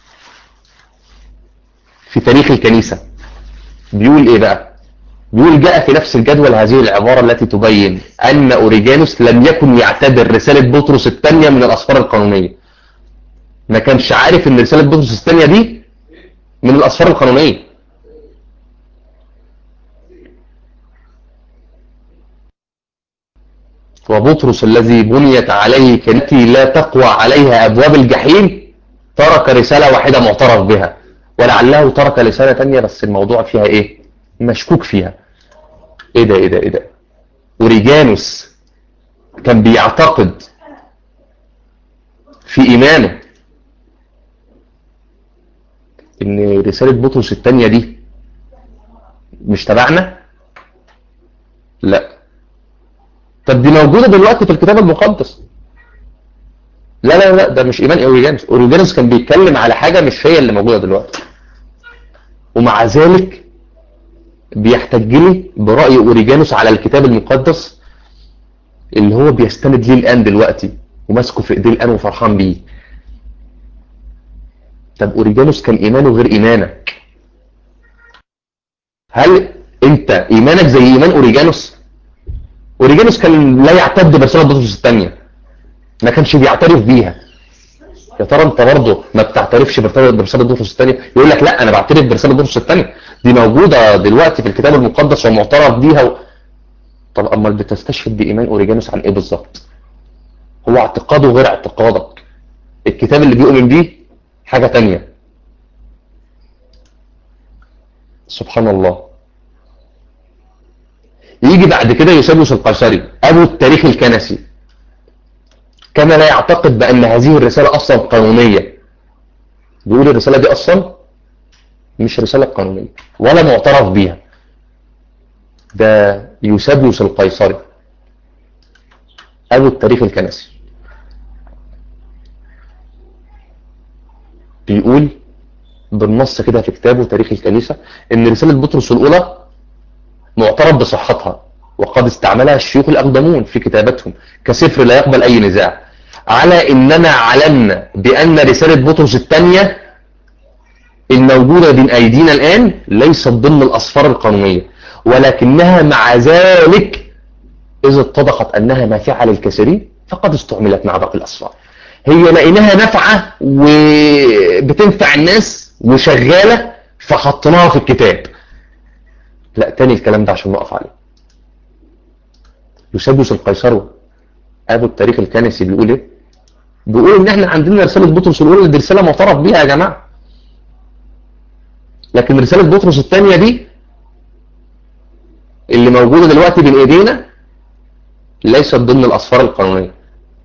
في تاريخ الكنيسة بيقول ايه بقى بيقول جاء في نفس الجدول هذه العبارة التي تبين ان اوريجانوس لم يكن يعتبر رسالة بطرس الثانية من الاسفار القانونية ما كانش عارف ان رسالة بطرس الثانية دي من الاسفار القانونية وبطرس الذي بنيت عليه كنتي لا تقوى عليها ابواب الجحيم ترك رسالة واحدة معترف بها ولعله ترك رسالة تانية بس الموضوع فيها ايه مشكوك فيها ايه ده ايه ده ايه ده اوريجانوس كان بيعتقد في ايمانه ان رسالة بطرس التانية دي مش تبعنا لا طب دي موجودة دلوقتي في الكتاب المقدس لا لا لا ده مش ايمان اوريجانوس اوريجانوس كان بيتكلم على حاجة مش هي اللي موجودة دلوقتي ومع ذلك بيحتج لي برأي اوريجانوس على الكتاب المقدس اللي هو بيستند ليه الان دلوقتي وماسكه في ايديه الان وفرحان بيه طب اوريجانوس كان ايمانه غير ايمانك هل انت ايمانك زي ايمان اوريجانوس اوريجانوس كان لا يعتد برسالة بطرس الثانية ما كانش بيعترف بيها يا ترى انت برضه ما بتعترفش برسالة بطرس الثانية يقول لك لا انا بعترف برسالة بطرس الثانية دي موجودة دلوقتي في الكتاب المقدس ومعترف بيها و... طب امال بتستشهد بايمان اوريجانوس عن ايه بالظبط هو اعتقاده غير اعتقادك الكتاب اللي بيؤمن بيه حاجة تانية سبحان الله يجي بعد كده يوسبيوس القيصري ابو التاريخ الكنسي كان لا يعتقد بان هذه الرسالة اصلا قانونية بيقول الرسالة دي اصلا مش رسالة قانونية ولا معترف بيها ده يوسبيوس القيصري أبو التاريخ الكنسي بيقول بالنص كده في كتابه تاريخ الكنيسة ان رسالة بطرس الاولى معترف بصحتها وقد استعملها الشيوخ الاقدمون في كتابتهم كسفر لا يقبل اي نزاع على اننا علمنا بان رسالة بطرس الثانية الموجودة بين ايدينا الان ليست ضمن الاسفار القانونية ولكنها مع ذلك اذا اتضحت انها نافعة للكثيرين فقد استعملت مع باقي الاسفار هي لقيناها نافعة وبتنفع الناس وشغالة فحطيناها في الكتاب لا تاني الكلام ده عشان نقف عليه يوسابيوس القيصري ابو التاريخ الكنسي بيقول ايه بيقول ان احنا عندنا رسالة بطرس الاولى دي رسالة معترف بيها يا جماعة لكن رسالة بطرس الثانية دي اللي موجودة دلوقتي بين ايدينا ليست ضمن الاسفار القانونية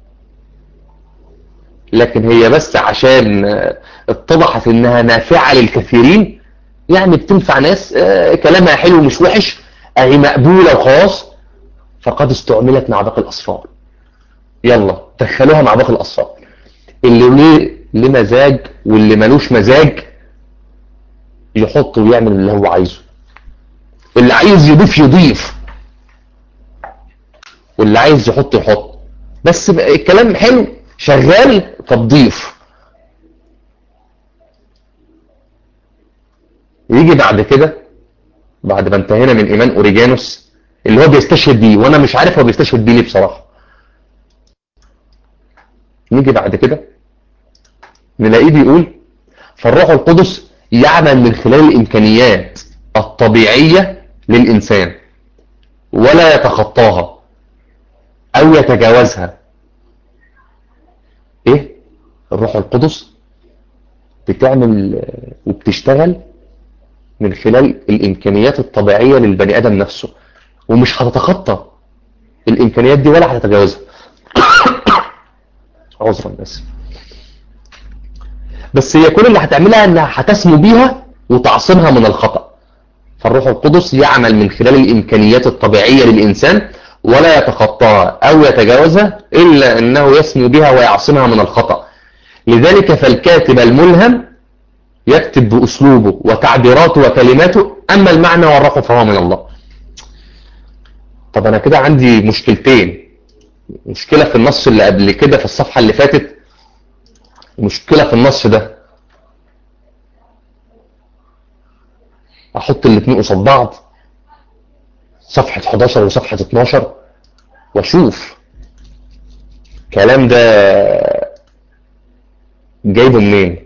لكن هي بس عشان اتضحت انها نافعة للكثيرين يعني بتنفع ناس كلامها حلو مش وحش اهي مقبولة وخلاص فقد استعملت مع باقي الاصفار يلا دخلوها مع باقي الاصفار اللي ليه ليه مزاج واللي ملوش مزاج يحط ويعمل اللي هو عايزه اللي عايز يضيف يضيف واللي عايز يحط يحط بس الكلام حلو شغال تضيف يجي بعد كده بعد ما انتهينا من ايمان اوريجانوس اللي هو بيستشهد بيه وانا مش عارف هو بيستشهد بيه ليه بصراحه نيجي بعد كده نلاقيه بيقول فالروح القدس يعمل من خلال الامكانيات الطبيعيه للانسان ولا يتخطاها او يتجاوزها ايه الروح القدس بتعمل وبتشتغل من خلال الامكانيات الطبيعية للبني ادم نفسه ومش هتتخطى الامكانيات دي ولا هتتجاوزها عذرا بس بس هي كل اللي هتعملها انها هتسمو بيها وتعصمها من الخطأ فالروح القدس يعمل من خلال الامكانيات الطبيعية للانسان ولا يتخطاها أو يتجاوزها إلا أنه يسمو بها ويعصمها من الخطأ لذلك فالكاتب الملهم يكتب بأسلوبه وتعبيراته وكلماته أما المعنى والروح فهو من الله طب أنا كده عندي مشكلتين مشكلة في النص اللي قبل كده في الصفحة اللي فاتت ومشكلة في النص ده أحط الاثنين قصاد بعض صفحة 11 وصفحة 12 واشوف الكلام ده جايبه منين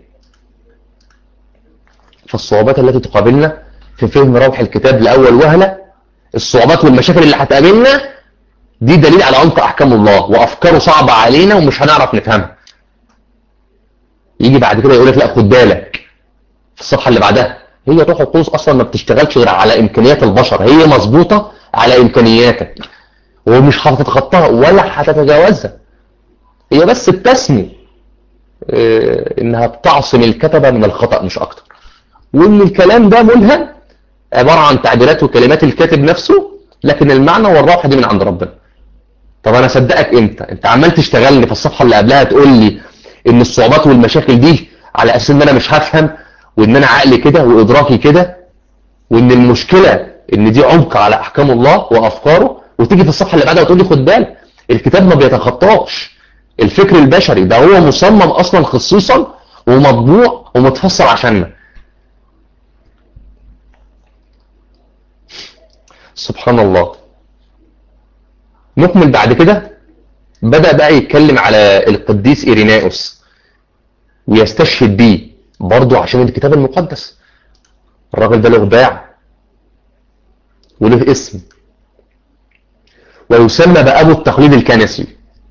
فالصعوبات التي تقابلنا في فهم روح الكتاب لأول وهلة الصعوبات والمشاكل اللي هتقابلنا دي دليل على عمق أحكام الله وأفكاره صعبة علينا ومش هنعرف نفهمها يجي بعد كده يقول لك لا خد بالك في الصفحة اللي بعدها هي روح القدس اصلا ما بتشتغلش غير على امكانيات البشر هي مظبوطه على امكانياتك ومش هتتخطاها ولا هتتجاوزها هي بس بتسمي اه انها بتعصم الكتبه من الخطا مش اكتر وان الكلام ده ملهم عباره عن تعبيرات وكلمات الكاتب نفسه لكن المعنى والروح دي من عند ربنا طب انا اصدقك امتى انت عمال تشتغلني في الصفحه اللي قبلها تقول لي ان الصعوبات والمشاكل دي على اساس ان انا مش هفهم وان انا عقلي كده وادراكي كده وان المشكلة ان دي عمق على احكام الله وافكاره وتيجي في الصفحة اللي بعدها وتقول لي خد بالك الكتاب ما بيتخطاش الفكر البشري ده هو مصمم اصلا خصيصا ومطبوع ومتفصل عشاننا سبحان الله نكمل بعد كده بدأ بقى يتكلم على القديس إيريناؤوس ويستشهد بيه برضه عشان الكتاب المقدس الراجل ده له باع وله اسم ويسمى بأبو التقليد الكنسي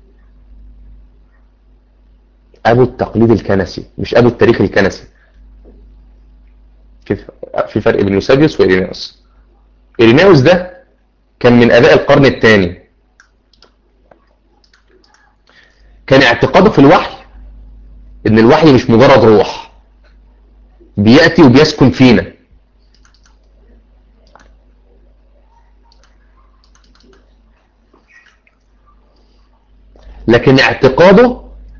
أبو التقليد الكنسي مش أبو التاريخ الكنسي في فرق بين يوسابيوس وإيريناوس إيريناوس ده كان من أباء القرن الثاني كان اعتقاده في الوحي ان الوحي مش مجرد روح بيأتي وبيسكن فينا لكن اعتقاده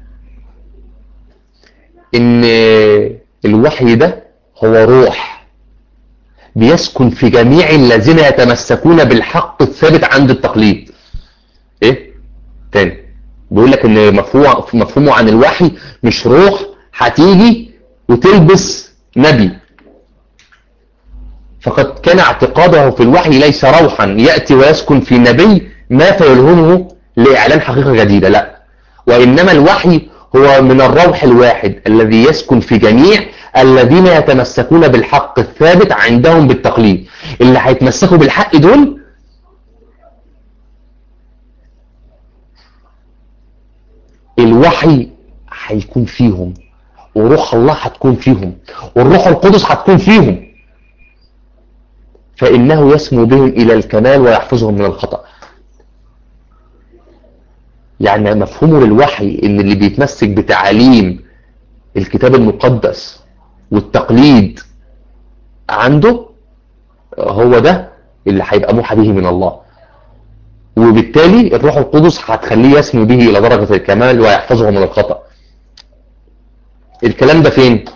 ان الوحي ده هو روح بيسكن في جميع الذين يتمسكون بالحق الثابت عند التقليد ايه تاني بيقول لك ان مفهوم مفهومه عن الوحي مش روح هتيجي وتلبس نبي فقد كان اعتقاده في الوحي ليس روحا يأتي ويسكن في نبي ما فيلهمه لإعلان حقيقة جديدة لا وإنما الوحي هو من الروح الواحد الذي يسكن في جميع الذين يتمسكون بالحق الثابت عندهم بالتقليد اللي هيتمسكوا بالحق دول الوحي هيكون فيهم وروح الله هتكون فيهم والروح القدس هتكون فيهم فإنه يسمو بهم إلى الكمال ويحفظهم من الخطأ يعني مفهومه للوحي ان اللي بيتمسك بتعاليم الكتاب المقدس والتقليد عنده هو ده اللي هيبقى موحى به من الله وبالتالي الروح القدس هتخليه يسمو به الى درجة الكمال ويحفظه من الخطأ الكلام ده فين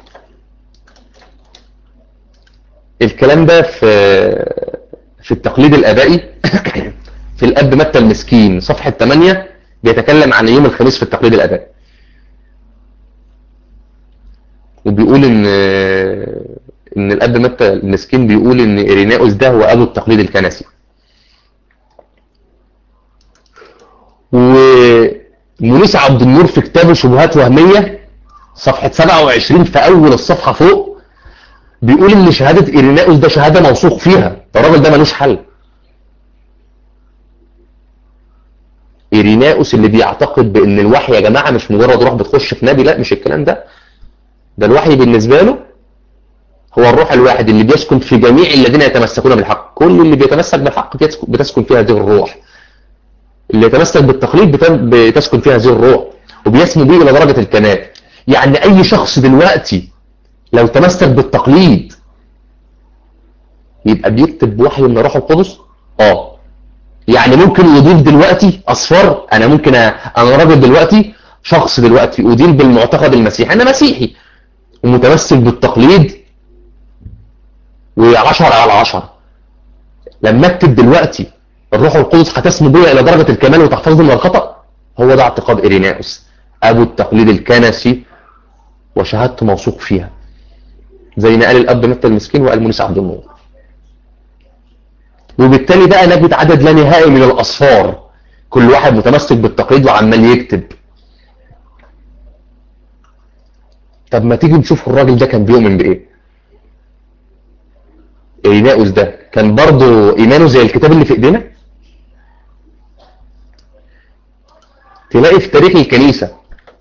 الكلام ده في في التقليد الابائي في الاب متى المسكين صفحة 8 بيتكلم عن يوم الخميس في التقليد الابائي وبيقول ان ان الاب متى المسكين بيقول ان إيريناؤوس ده هو ابو التقليد الكنسي ومنيس عبد النور في كتابه شبهات وهمية صفحة 27 في اول الصفحة فوق بيقول ان شهادة إيريناؤوس ده شهادة موثوق فيها الراجل ده ملوش حل إيريناؤوس اللي بيعتقد بان الوحي يا جماعة مش مجرد روح بتخش في نبي لا مش الكلام ده ده الوحي بالنسبة له هو الروح الواحد اللي بيسكن في جميع الذين يتمسكون بالحق كل اللي بيتمسك بالحق بتسكن فيها هذه الروح اللي يتمسك بالتقليد بتسكن فيها هذه الروح وبيسمو به الى درجة الكمال يعني اي شخص دلوقتي لو تمسك بالتقليد يبقى بيكتب وحي من الروح القدس اه يعني ممكن يضيف دلوقتي اصفار انا ممكن أ... انا راجل دلوقتي شخص دلوقتي ادين بالمعتقد المسيحي انا مسيحي ومتمسك بالتقليد وعشرة على عشرة لما اكتب دلوقتي الروح القدس هتسمو بيا الى درجة الكمال وتحفظني من الخطأ هو ده اعتقاد إيريناؤوس ابو التقليد الكنسي وشهادته موثوق فيها زي ما قال الاب متى المسكين وقال منيس عبد النور وبالتالي بقى نجد عدد لا نهائي من الاصفار كل واحد متمسك بالتقليد وعمال يكتب طب ما تيجي نشوف الراجل ده كان بيؤمن بايه إيناؤوس ده كان برضه إيمانه زي الكتاب اللي في إيدينا تلاقي في تاريخ الكنيسة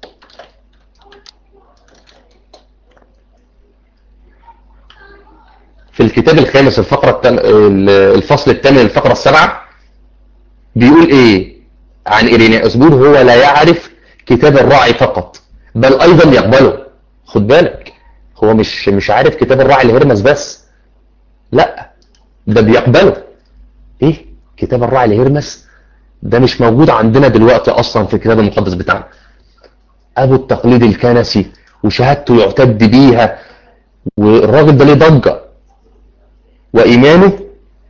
في الكتاب الخامس الفقرة التم... الفصل الثامن الفقرة السابعة بيقول ايه عن إيريناؤوس بيقول هو لا يعرف كتاب الراعي فقط بل أيضا يقبله خد بالك هو مش مش عارف كتاب الراعي لهرمس بس لا ده بيقبله ايه كتاب الراعي لهرمس ده مش موجود عندنا دلوقتي اصلا في الكتاب المقدس بتاعنا ابو التقليد الكنسي وشهادته يعتد بيها والراجل ده ليه ضجه وايمانه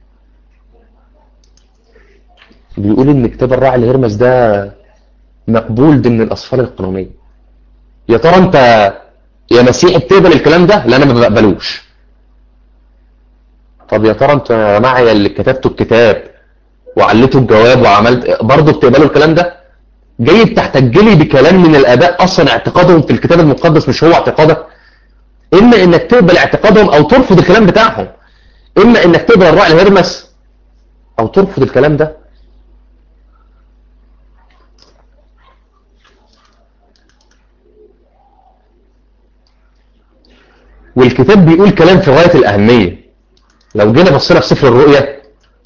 بيقول ان كتاب الراعي لهرمس ده مقبول ضمن الاسفار القانونيه يا ترى انت يا مسيحي بتقبل الكلام ده لا انا ما بقبلوش طب يا ترى انت يا جماعه اللي كتبتوا الكتاب وعلتوا الجواب وعملت برضه بتقبلوا الكلام ده جاي بتحتج لي بكلام من الاباء اصلا اعتقادهم في الكتاب المقدس مش هو اعتقادك اما انك تقبل اعتقادهم او ترفض الكلام بتاعهم اما انك تقبل الراعي الهرمس او ترفض الكلام ده والكتاب بيقول كلام في غاية الأهمية لو جينا بصينا في سفر الرؤيا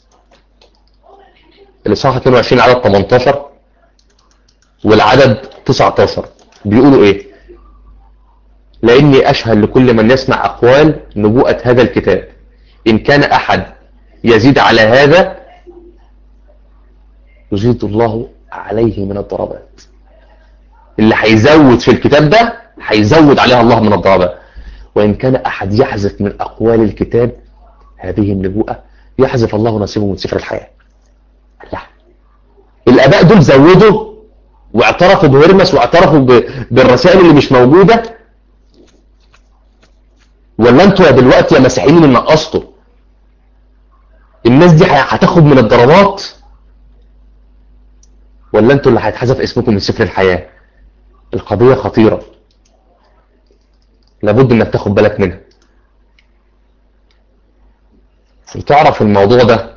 الإصحاح 22 عدد 18 والعدد 19 بيقولوا إيه لأني أشهد لكل من يسمع أقوال نبوءة هذا الكتاب إن كان أحد يزيد على هذا يزيد الله عليه من الضربات اللي هيزود في الكتاب ده هيزود عليها الله من الضربة وإن كان أحد يحذف من أقوال الكتاب هذه النبوءة يحذف الله نصيبه من سفر الحياة لا الآباء دول زودوا واعترفوا بهرمس واعترفوا ب- بالرسائل اللي مش موجودة ولا انتوا يا دلوقتي يا مسيحيين اللي نقصتوا الناس دي هتاخد من الضربات ولا انتوا اللي هيتحذف اسمكم من سفر الحياة القضية خطيرة لابد انك تاخد بالك منها وتعرف الموضوع ده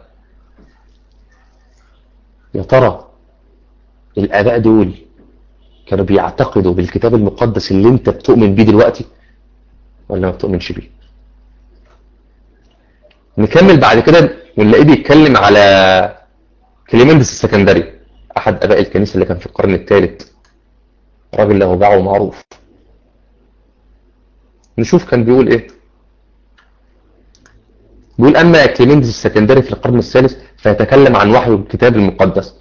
يا ترى الآباء دول كانوا بيعتقدوا بالكتاب المقدس اللي انت بتؤمن بيه دلوقتي ولا ما بتؤمنش بيه نكمل بعد كده ونلاقيه بيتكلم على كليمندس السكندري احد اباء الكنيسه اللي كان في القرن الثالث راجل له باع ومعروف نشوف كان بيقول ايه بيقول اما كليمندس السكندري في القرن الثالث فيتكلم عن وحي الكتاب المقدس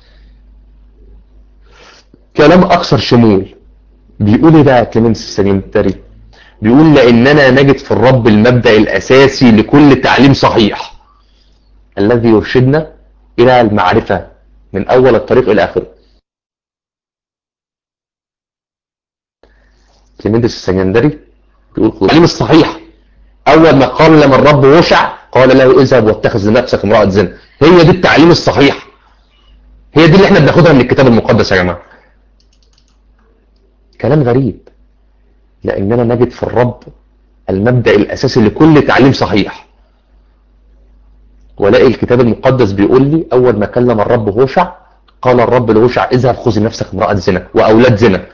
كلام اكثر شمول بيقول ايه بقى كليمندس السكندري بيقول لاننا نجد في الرب المبدأ الاساسي لكل تعليم صحيح الذي يرشدنا الى المعرفة من اول الطريق الى اخره كليمندس السكندري بيقول التعليم الصحيح اول ما قال لما الرب وشع قال له اذهب واتخذ لنفسك امرأة زنا هي دي التعليم الصحيح هي دي اللي احنا بناخدها من الكتاب المقدس يا جماعة كلام غريب لأننا نجد في الرب المبدأ الأساسي لكل تعليم صحيح ولاقي الكتاب المقدس بيقول لي أول ما كلم الرب هوشع قال الرب لهوشع اذهب خذ لنفسك امرأة زنا وأولاد زنا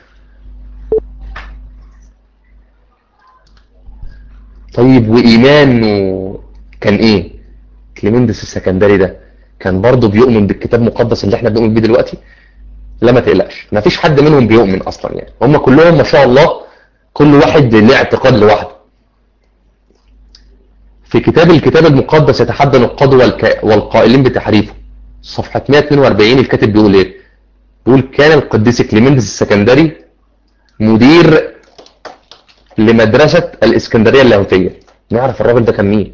طيب وإيمانه كان إيه كليمندس السكندري ده كان برضه بيؤمن بالكتاب المقدس اللي احنا بنؤمن بيه دلوقتي لا ما تقلقش ما فيش حد منهم بيؤمن اصلا يعني هم كلهم ما شاء الله كل واحد له اعتقاد لوحده في كتاب الكتاب المقدس يتحدى النقاد والك... والقائلين بتحريفه صفحة 142 الكاتب بيقول ايه بيقول كان القديس كليمندس السكندري مدير لمدرسة الاسكندرية اللاهوتية نعرف الراجل ده كان مين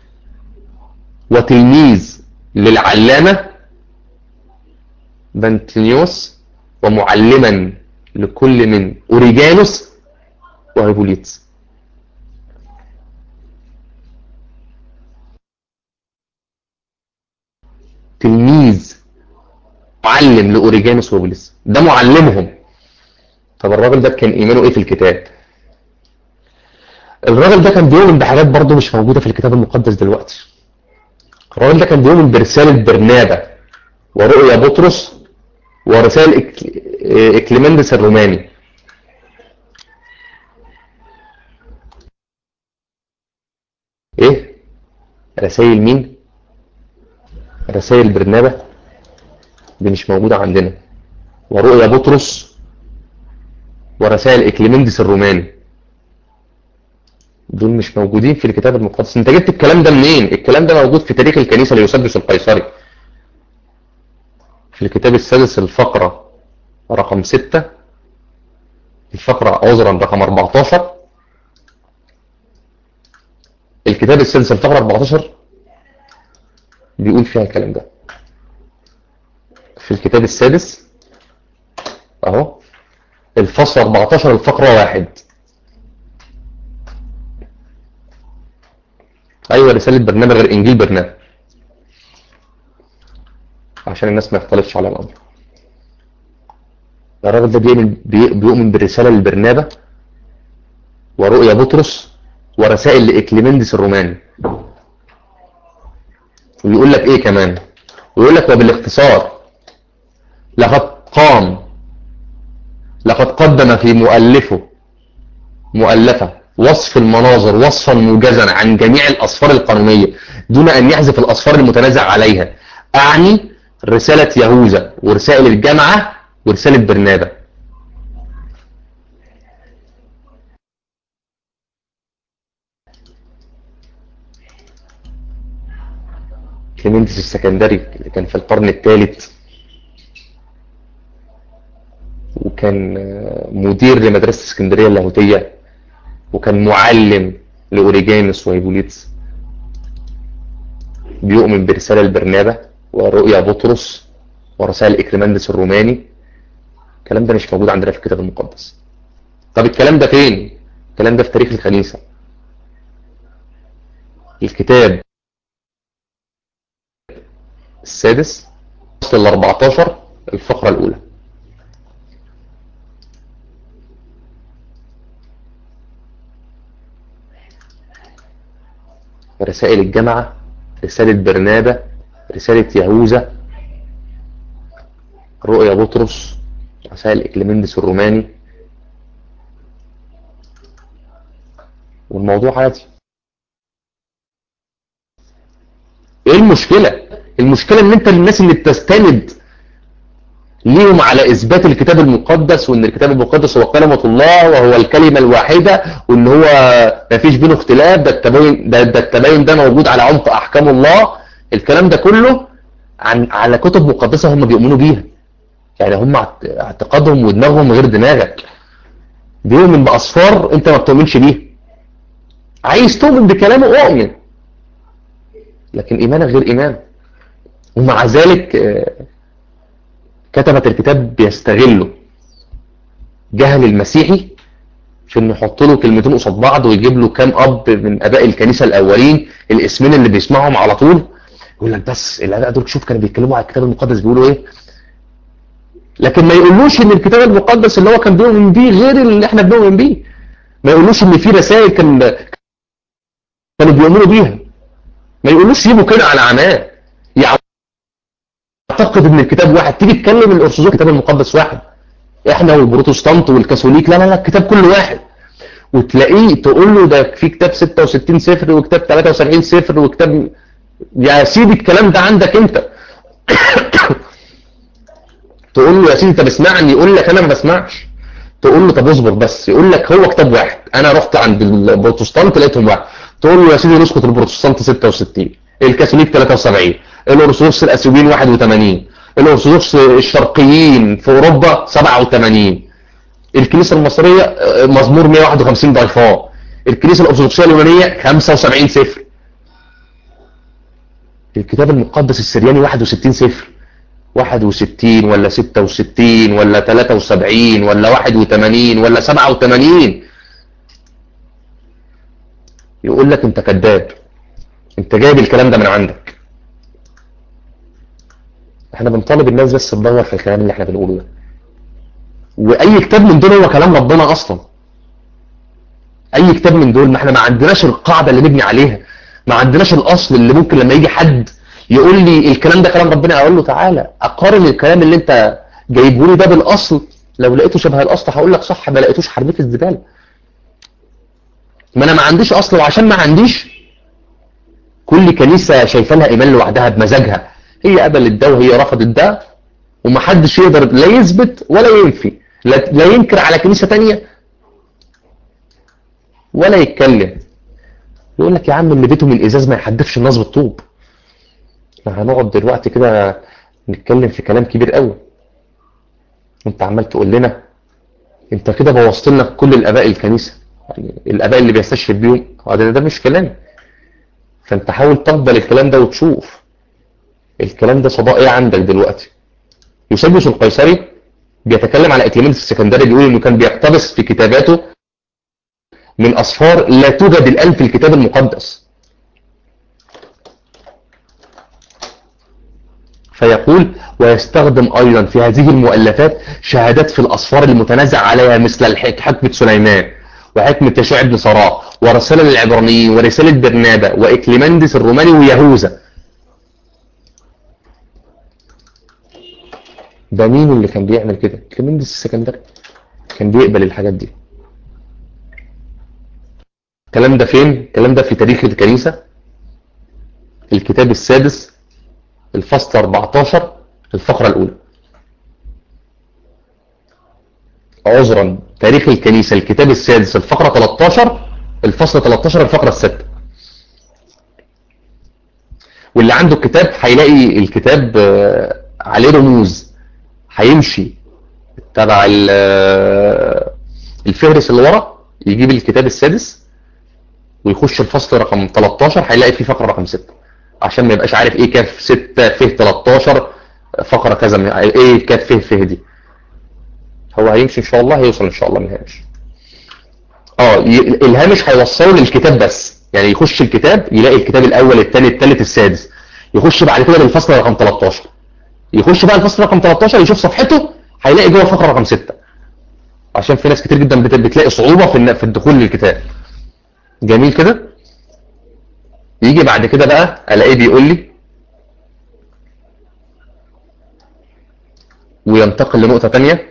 وتلميذ للعلامة بنتليوس ومعلما لكل من أوريجانوس وهيبوليتس تلميذ معلم لأوريجانوس وهيبوليتس ده معلمهم طب الراجل ده كان إيمانه إيه في الكتاب الراجل ده كان بيؤمن بحاجات برضه مش موجودة في الكتاب المقدس دلوقتي الراجل ده كان بيؤمن برسالة برنابا ورؤيا بطرس ورسائل إك... إكليمندس الروماني ايه رسائل مين رسائل برنابا دي مش موجودة عندنا ورؤيا بطرس ورسائل إكليمندس الروماني دول مش موجودين في الكتاب المقدس انت جبت الكلام ده منين الكلام ده موجود في تاريخ الكنيسة ليوسبس القيصري في الكتاب السادس الفقرة رقم ستة الفقرة عذرا رقم 14 الكتاب السادس الفقرة 14 بيقول فيها الكلام ده في الكتاب السادس اهو الفصل 14 الفقرة واحد ايوه رسالة برنامج غير انجيل برنامج عشان الناس ما يختلفش على الامر الراجل ده بيؤمن بيؤمن بالرسالة للبرنابة ورؤيا بطرس ورسائل لإكليمندس الروماني ويقول لك ايه كمان ويقول لك وبالاختصار لقد قام لقد قدم في مؤلفه مؤلفة وصف المناظر وصفا موجزا عن جميع الأصفار القانونية دون أن يحذف الأصفار المتنازع عليها أعني رسالة يهوذا ورسائل الجامعة ورسالة برنابا كليمنتس السكندري اللي كان في القرن الثالث وكان آه، مدير لمدرسة اسكندرية اللاهوتية وكان معلم لأوريجانوس وهيبوليتس بيؤمن برسالة البرنابة ورؤيا بطرس ورسائل إكريماندس الروماني الكلام ده مش موجود عندنا في الكتاب المقدس طب الكلام ده فين الكلام ده في تاريخ الكنيسة الكتاب السادس فصل ال 14 الفقرة الأولى رسائل الجامعة رسالة برنابة رسالة يهوذا رؤيا بطرس رسائل إكليمندس الروماني والموضوع عادي ايه المشكلة المشكلة ان انت الناس اللي بتستند ليهم على اثبات الكتاب المقدس وان الكتاب المقدس هو كلمة الله وهو الكلمة الواحدة وان هو ما فيش بينه اختلاف ده التباين ده, ده التباين ده موجود على عمق احكام الله الكلام ده كله عن على كتب مقدسة هم بيؤمنوا بيها يعني هم اعت- اعتقادهم ودماغهم غير دماغك بيؤمن بأصفار انت ما بتؤمنش بيها عايز تؤمن بكلامه اؤمن لكن ايمانك غير ايمان ومع ذلك آه، كتبة الكتاب بيستغلوا جهل المسيحي في انه يحط له كلمتين قصاد بعض ويجيب له كام اب من اباء الكنيسه الاولين الاسمين اللي بيسمعهم على طول يقول لك بس الاباء دول شوف كانوا بيتكلموا على الكتاب المقدس بيقولوا ايه لكن ما يقولوش ان الكتاب المقدس اللي هو كان بيؤمن بيه غير اللي احنا بنؤمن بيه ما يقولوش ان في رسائل كان كانوا بيؤمنوا بيها ما يقولوش سيبوا كده على عماه يعتقد ان الكتاب واحد تيجي تكلم الارثوذكس الكتاب المقدس واحد احنا والبروتستانت والكاثوليك لا لا لا الكتاب كله واحد وتلاقيه تقول له ده في كتاب 66 سفر وكتاب 73 سفر وكتاب يا سيدي الكلام ده عندك انت تقول له يا سيدي طب اسمعني يقول لك انا ما بسمعش تقول له طب اصبر بس يقول لك هو كتاب واحد انا رحت عند البروتستانت لقيتهم واحد تقول له يا سيدي نسخه البروتستانت 66 الكاثوليك 73 الارثوذكس الاثيوبيين 81 الارثوذكس الشرقيين في اوروبا 87 الكنيسه المصريه آه، مزمور 151 ضيفاء الكنيسه الارثوذكسيه اليونانيه 75 سفر الكتاب المقدس السرياني 61 سفر 61 ولا 66 ولا 73 ولا 81 ولا 87 يقول لك انت كذاب انت جايب الكلام ده من عندك احنا بنطالب الناس بس تدور في الكلام اللي احنا بنقوله ده واي كتاب من دول هو كلام ربنا اصلا اي كتاب من دول ما احنا ما عندناش القاعده اللي نبني عليها ما عندناش الاصل اللي ممكن لما يجي حد يقول لي الكلام ده كلام ربنا اقول له تعالى اقارن الكلام اللي انت جايبه لي ده بالاصل لو لقيته شبه الاصل هقول لك صح ما لقيتوش حرميه في الزباله ما انا ما عنديش اصل وعشان ما عنديش كل كنيسه شايفه لها ايمان لوحدها بمزاجها هي قبلت ده وهي رفضت ده ومحدش يقدر لا يثبت ولا ينفي لا لا ينكر على كنيسه تانية ولا يتكلم يقول لك يا عم اللي بيته من الازاز ما يحدفش الناس بالطوب احنا هنقعد دلوقتي كده نتكلم في كلام كبير قوي انت عمال تقول لنا انت كده بوظت لنا كل الاباء الكنيسه يعني الاباء اللي بيستشهد بيهم هذا ده مش كلامي فانت حاول تقبل الكلام ده وتشوف الكلام ده صداء ايه عندك دلوقتي يوسبيوس القيصري بيتكلم على اكليمندس السكندري بيقول انه كان بيقتبس في كتاباته من اصفار لا توجد الان في الكتاب المقدس فيقول ويستخدم ايضا في هذه المؤلفات شهادات في الاصفار المتنازع عليها مثل الح- حكمة سليمان وحكمة يشوع بن صراء ورسالة للعبرانيين ورسالة برنابا واكليمندس الروماني ويهوذا ده مين اللي كان بيعمل كده كليمندس السكندري كان بيقبل الحاجات دي الكلام ده فين الكلام ده في تاريخ الكنيسة الكتاب السادس الفصل 14 الفقرة الأولى عذرا تاريخ الكنيسة الكتاب السادس الفقرة 13 الفصل 13 الفقرة الستة واللي عنده الكتاب هيلاقي الكتاب آه، عليه رموز هيمشي تبع ال- الفهرس اللي ورا يجيب الكتاب السادس ويخش الفصل رقم 13 هيلاقي فيه فقرة رقم 6 عشان ما يبقاش عارف ايه كاف 6 فه 13 فقرة كذا من- ايه كاف فه فه دي هو هيمشي ان شاء الله هيوصل ان شاء الله من الهامش اه ي- الهامش هيوصله للكتاب بس يعني يخش الكتاب يلاقي الكتاب الاول الثاني الثالث السادس يخش بعد كده للفصل رقم 13 يخش بقى الفصل رقم 13 يشوف صفحته هيلاقي جوه فقره رقم 6 عشان في ناس كتير جدا بت- بتلاقي صعوبه في الن- في الدخول للكتاب جميل كده يجي بعد كده بقى الاقيه بيقول لي وينتقل لنقطه ثانيه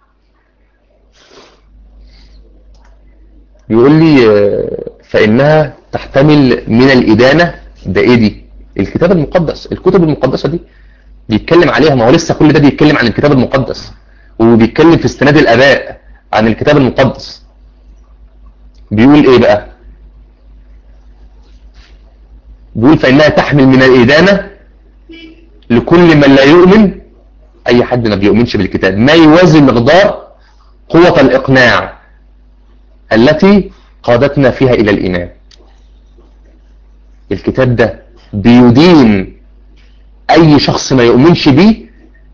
بيقول لي آه، فإنها تحتمل من الإدانة ده إيه دي الكتاب المقدس الكتب المقدسة دي بيتكلم عليها ما هو لسه كل ده بيتكلم عن الكتاب المقدس وبيتكلم في استناد الآباء عن الكتاب المقدس بيقول إيه بقى بيقول فإنها تحمل من الإدانة لكل من لا يؤمن أي حد ما بيؤمنش بالكتاب ما يوازي مقدار قوة الإقناع التي قادتنا فيها إلى الإيمان الكتاب ده بيدين أي شخص ما يؤمنش بيه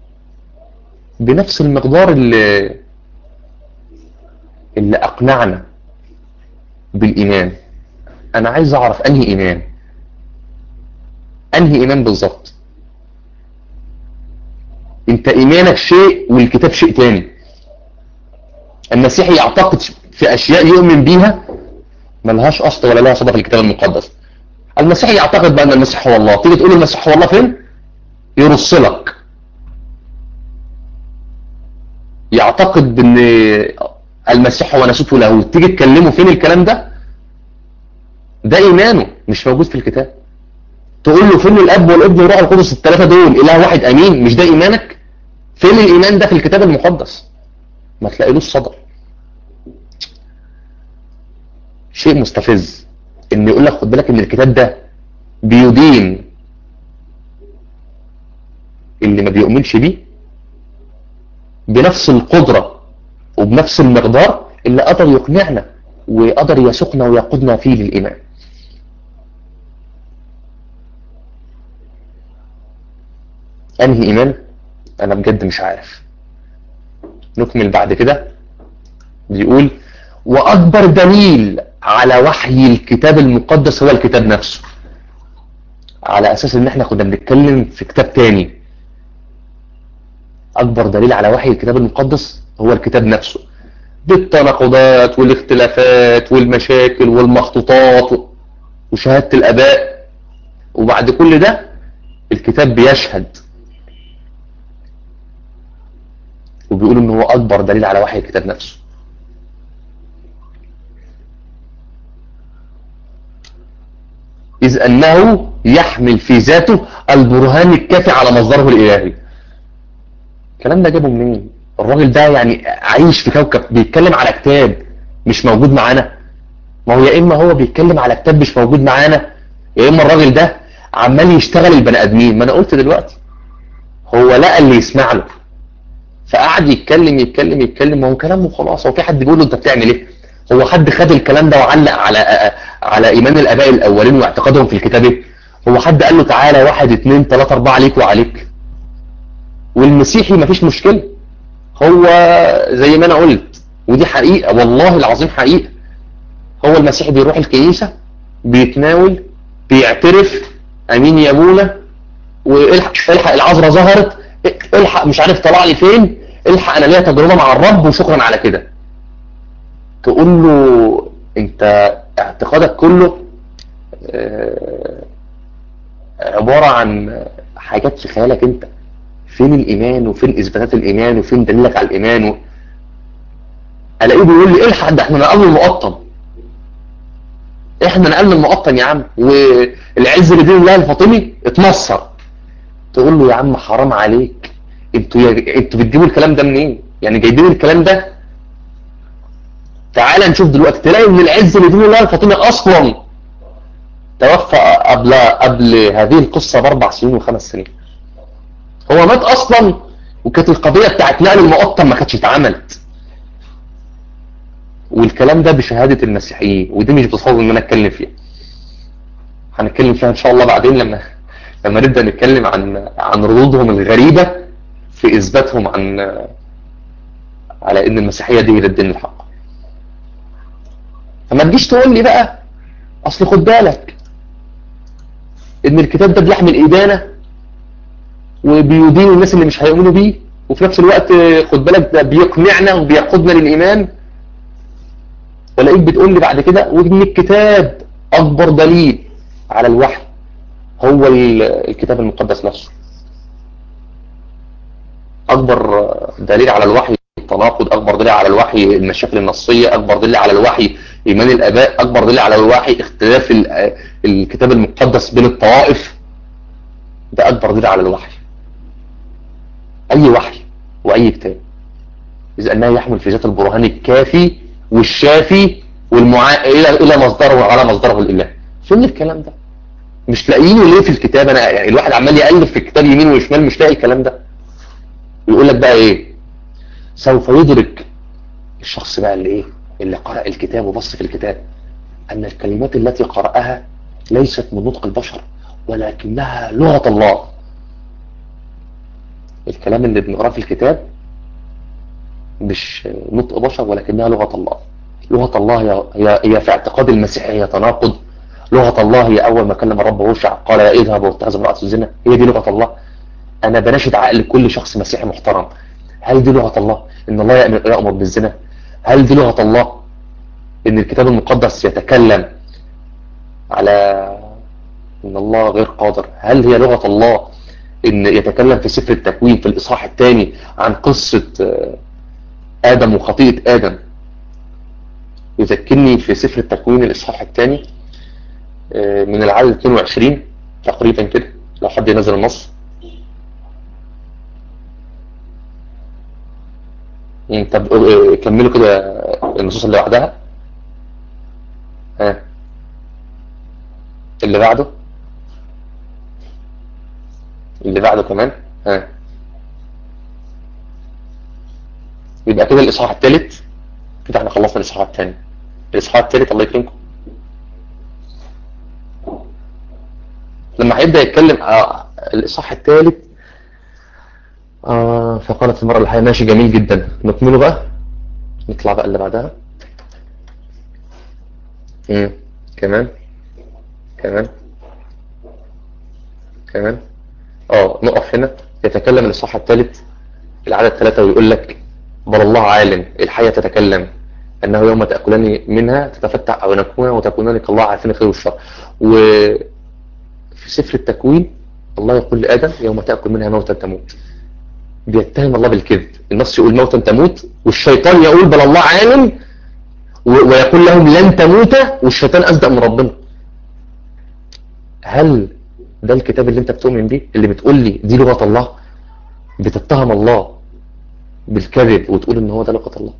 بنفس المقدار اللي اللي أقنعنا بالإيمان أنا عايز أعرف أنهي إيمان أنهي إيمان بالظبط أنت إيمانك شيء والكتاب شيء تاني المسيحي يعتقد في أشياء يؤمن بيها ملهاش أصل ولا لها صدى في الكتاب المقدس المسيحي يعتقد بأن المسيح هو الله تيجي تقول المسيح هو الله فين يرص لك يعتقد بأن المسيح هو ناسوت ولاهوت تيجي تكلمه فين الكلام ده ده إيمانه مش موجود في الكتاب تقول له فين الأب والابن والروح القدس الثلاثة دول إله واحد أمين مش ده إيمانك فين الإيمان ده في الكتاب المقدس ما تلاقيلوش صدر شيء مستفز ان يقول لك خد بالك ان الكتاب ده بيدين اللي ما بيؤمنش بيه بنفس القدرة وبنفس المقدار اللي قدر يقنعنا وقدر يسوقنا ويقودنا فيه للإيمان أنهي إيمان أنا بجد مش عارف نكمل بعد كده بيقول وأكبر دليل على وحي الكتاب المقدس هو الكتاب نفسه على أساس إن إحنا كنا بنتكلم في كتاب تاني أكبر دليل على وحي الكتاب المقدس هو الكتاب نفسه بالتناقضات والاختلافات والمشاكل والمخطوطات وشهادة الآباء وبعد كل ده الكتاب بيشهد وبيقول إن هو أكبر دليل على وحي الكتاب نفسه إذ أنه يحمل في ذاته البرهان الكافي على مصدره الإلهي الكلام ده جابه منين الراجل ده يعني عايش في كوكب بيتكلم على كتاب مش موجود معانا ما هو يا إما هو بيتكلم على كتاب مش موجود معانا يا إما الراجل ده عمال يشتغل البني آدمين ما أنا قلت دلوقتي هو لقى اللي يسمع له فقعد يتكلم يتكلم يتكلم ما هو كلامه خلاص هو في حد بيقول له انت بتعمل ايه هو حد خد الكلام ده وعلق على على ايمان الاباء الاولين واعتقادهم في الكتاب ايه هو حد قال له تعالى واحد اتنين تلاتة اربعة عليك وعليك والمسيحي مفيش مشكلة هو زي ما انا قلت ودي حقيقة والله العظيم حقيقة هو المسيحي بيروح الكنيسة بيتناول بيعترف امين يا ابونا والحق الحق العذراء ظهرت الحق مش عارف طلع لي فين الحق انا ليا تجربة مع الرب وشكرا على كده تقول له انت اعتقادك كله اه عبارة عن حاجات في خيالك انت فين الايمان وفين اثباتات الايمان وفين دليلك على الايمان و... الاقيه بيقول لي الحق ده احنا نقلنا المقطم احنا نقلنا المقطم يا عم والعز لدين الله الفاطمي اتنصر تقول له يا عم حرام عليك انتوا يا... انتوا بتجيبوا الكلام ده منين يعني جايبين الكلام ده تعال نشوف دلوقتي تلاقي ان العز لدين الله الفاطمي اصلا توفى قبل قبل هذه القصة باربع سنين وخمس سنين هو مات اصلا وكانت القضية بتاعت نقل المقطم ما كانتش اتعملت والكلام ده بشهادة المسيحيين ودي مش بصفة ان انا اتكلم فيها هنتكلم فيها ان شاء الله بعدين لما لما نبدأ نتكلم عن عن ردودهم الغريبة في اثباتهم عن على ان المسيحية دي هي الدين الحق فما تجيش تقول لي بقى اصل خد بالك ان الكتاب ده بيحمل ادانة وبيدين الناس اللي مش هيؤمنوا بيه وفي نفس الوقت خد بالك ده بيقنعنا وبيقودنا للايمان ولاقيك بتقول لي بعد كده وان الكتاب اكبر دليل على الوحي هو الكتاب المقدس نفسه اكبر دليل على الوحي التناقض اكبر دليل على الوحي المشاكل النصية اكبر دليل على الوحي ايمان الاباء اكبر دليل على الوحي اختلاف الكتاب المقدس بين الطوائف ده اكبر دليل على الوحي اي وحي واي كتاب اذا انه يحمل في ذات البرهان الكافي والشافي والمعا الى الى مصدره وعلى مصدره الاله فين الكلام ده مش لاقيينه ليه في الكتاب انا يعني الواحد عمال يقلب في الكتاب يمين وشمال مش لاقي الكلام ده يقول لك بقى ايه سوف يدرك الشخص بقى اللي ايه اللي قرأ الكتاب وبص في الكتاب ان الكلمات التي قرأها ليست من نطق البشر ولكنها لغة الله الكلام اللي بنقراه في الكتاب مش نطق بشر ولكنها لغة الله لغة الله هي, هي في اعتقاد المسيحية تناقض لغة الله هي أول ما كلم الرب هوشع قال يا اذهب واتخذ امرأة الزنا هي دي لغة الله أنا بناشد عقل كل شخص مسيحي محترم هل دي لغة الله إن الله يأمر بالزنا هل دي لغة الله إن الكتاب المقدس يتكلم على إن الله غير قادر هل هي لغة الله إن يتكلم في سفر التكوين في الإصحاح الثاني عن قصة آدم وخطيئة آدم يذكرني في سفر التكوين الإصحاح الثاني من العدد 22 تقريبا كده لو حد ينزل النص طب كملوا كده النصوص اللي بعدها ها اللي بعده اللي بعده كمان ها يبقى كده الاصحاح الثالث كده احنا خلصنا الاصحاح الثاني الاصحاح الثالث الله يكرمكم لما هيبدا يتكلم آه الاصحاح الثالث آه فقالت المرأة الحياة ماشي جميل جدا نكمله بقى نطلع بقى اللي بعدها مم. كمان كمان كمان اه نقف هنا يتكلم الإصحاح الثالث العدد ثلاثة ويقول لك بل الله عالم الحية تتكلم أنه يوم تأكلان منها تتفتح أو نكون وتكونان كالله عارفين الخير والشر وفي سفر التكوين الله يقول لآدم يوم تأكل منها موتا تموت بيتهم الله بالكذب النص يقول موتا تموت والشيطان يقول بل الله عالم ويقول لهم لن تموت والشيطان أصدق من ربنا هل ده الكتاب اللي انت بتؤمن بيه اللي بتقول لي دي لغة الله بتتهم الله بالكذب وتقول ان هو ده لغة الله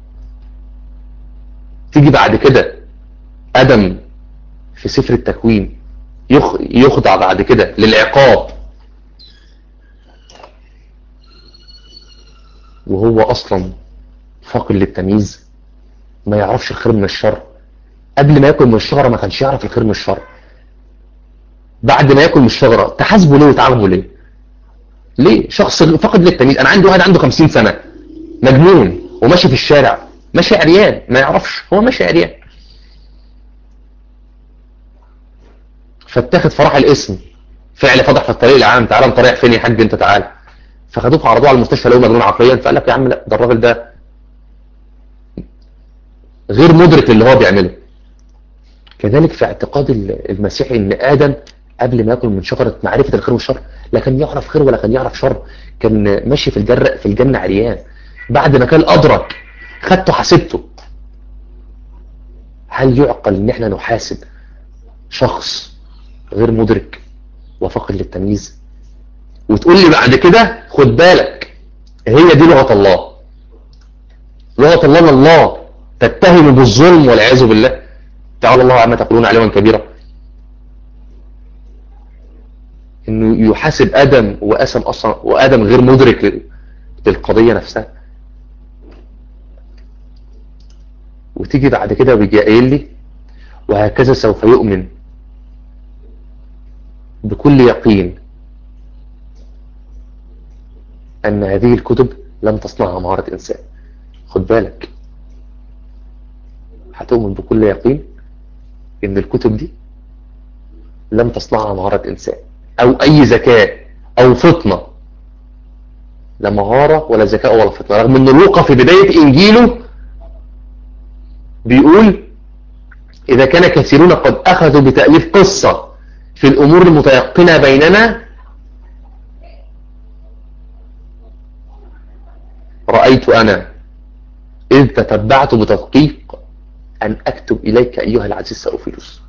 تيجي بعد كده ادم في سفر التكوين يخضع بعد كده للعقاب وهو اصلا فاقد للتمييز ما يعرفش الخير من الشر قبل ما ياكل من الشجرة ما كانش يعرف الخير من الشر بعد ما ياكل من الشجرة تحاسبه ليه وتعاقبه ليه ليه شخص فقد للتمييز انا عندي واحد عنده 50 سنة مجنون وماشي في الشارع ماشي عريان ما يعرفش هو ماشي عريان فاتاخد فرح الاسم فعل فضح في الطريق العام تعالى انت رايح فين يا حاج انت تعالى فخدوه عرضوه على المستشفى لقوه مجنون عقليا فقال لك يا عم لا ده الراجل ده غير مدرك اللي هو بيعمله كذلك في اعتقاد المسيحي ان ادم قبل ما ياكل من شجره معرفه الخير والشر لا كان يعرف خير ولا كان يعرف شر كان ماشي في الجر في الجنه عريان بعد ما كان ادرك خدته حاسبته هل يعقل ان احنا نحاسب شخص غير مدرك وفاقد للتمييز وتقول لي بعد كده خد بالك هي دي لغة الله لغة الله ان الله تتهم بالظلم والعياذ بالله تعالى الله عما تقولون عليا كبيرا انه يحاسب ادم واسم اصلا وادم غير مدرك للقضية نفسها وتيجي بعد كده ويجي قايل لي وهكذا سوف يؤمن بكل يقين أن هذه الكتب لم تصنعها مهارة إنسان خد بالك هتؤمن بكل يقين ان الكتب دي لم تصنعها مهارة انسان او اي ذكاء او فطنة لا مهارة ولا ذكاء ولا فطنة رغم ان لوقا في بداية انجيله بيقول اذا كان كثيرون قد اخذوا بتأليف قصة في الامور المتيقنة بيننا رأيت انا اذ تتبعت بتدقيق أن أكتب إليك أيها العزيز سأوفيلوس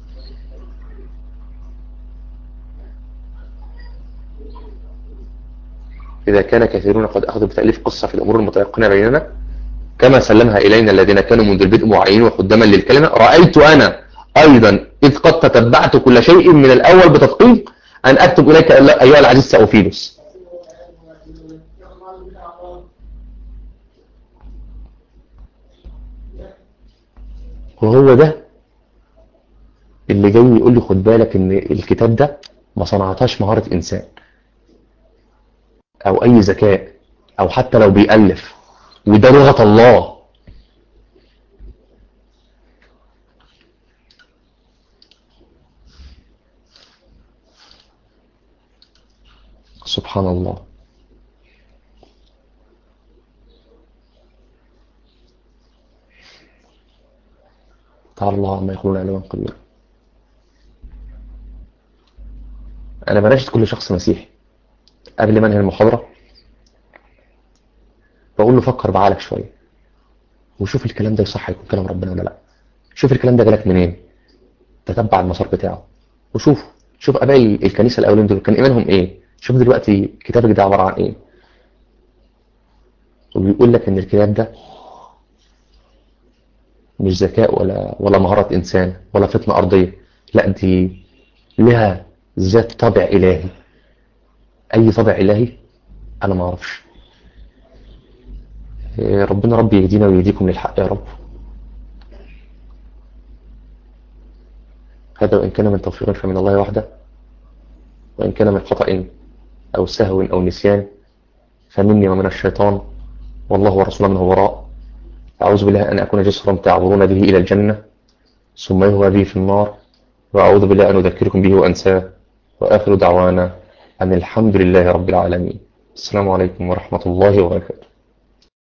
إذا كان كثيرون قد أخذوا بتأليف قصة في الأمور المتيقنة بيننا كما سلمها إلينا الذين كانوا منذ البدء معينين وخداما للكلمة رأيت أنا أيضا إذ قد تتبعت كل شيء من الأول بتدقيق أن أكتب إليك أيها العزيز سأوفيلوس وهو ده اللي جاي يقول لي خد بالك ان الكتاب ده ما صنعتهاش مهارة انسان او اي ذكاء او حتى لو بيألف وده لغة الله سبحان الله تعالى الله عما يقولون علوا قديرا انا بناشد كل شخص مسيحي قبل ما انهي المحاضرة بقول له فكر بعقلك شوية وشوف الكلام ده يصح يكون كلام ربنا ولا لا شوف الكلام ده جالك منين تتبع المسار بتاعه وشوف شوف اباء الكنيسة الاولين دول كان ايمانهم ايه شوف دلوقتي كتابك ده عبارة عن ايه وبيقول لك ان الكتاب ده مش ذكاء ولا ولا مهارة إنسان ولا فطنة أرضية لا دي لها ذات طبع إلهي أي طبع إلهي أنا ما أعرفش ربنا ربي يهدينا ويهديكم للحق يا رب هذا وإن كان من توفيق فمن الله وحده وإن كان من خطأ أو سهو أو نسيان فمني ومن الشيطان والله ورسوله منه وراء أعوذ بالله أن أكون جسرا تعبرون به إلى الجنة ثم يهوى به في النار وأعوذ بالله أن أذكركم به وأنساه وآخر دعوانا أن الحمد لله رب العالمين السلام عليكم ورحمة الله وبركاته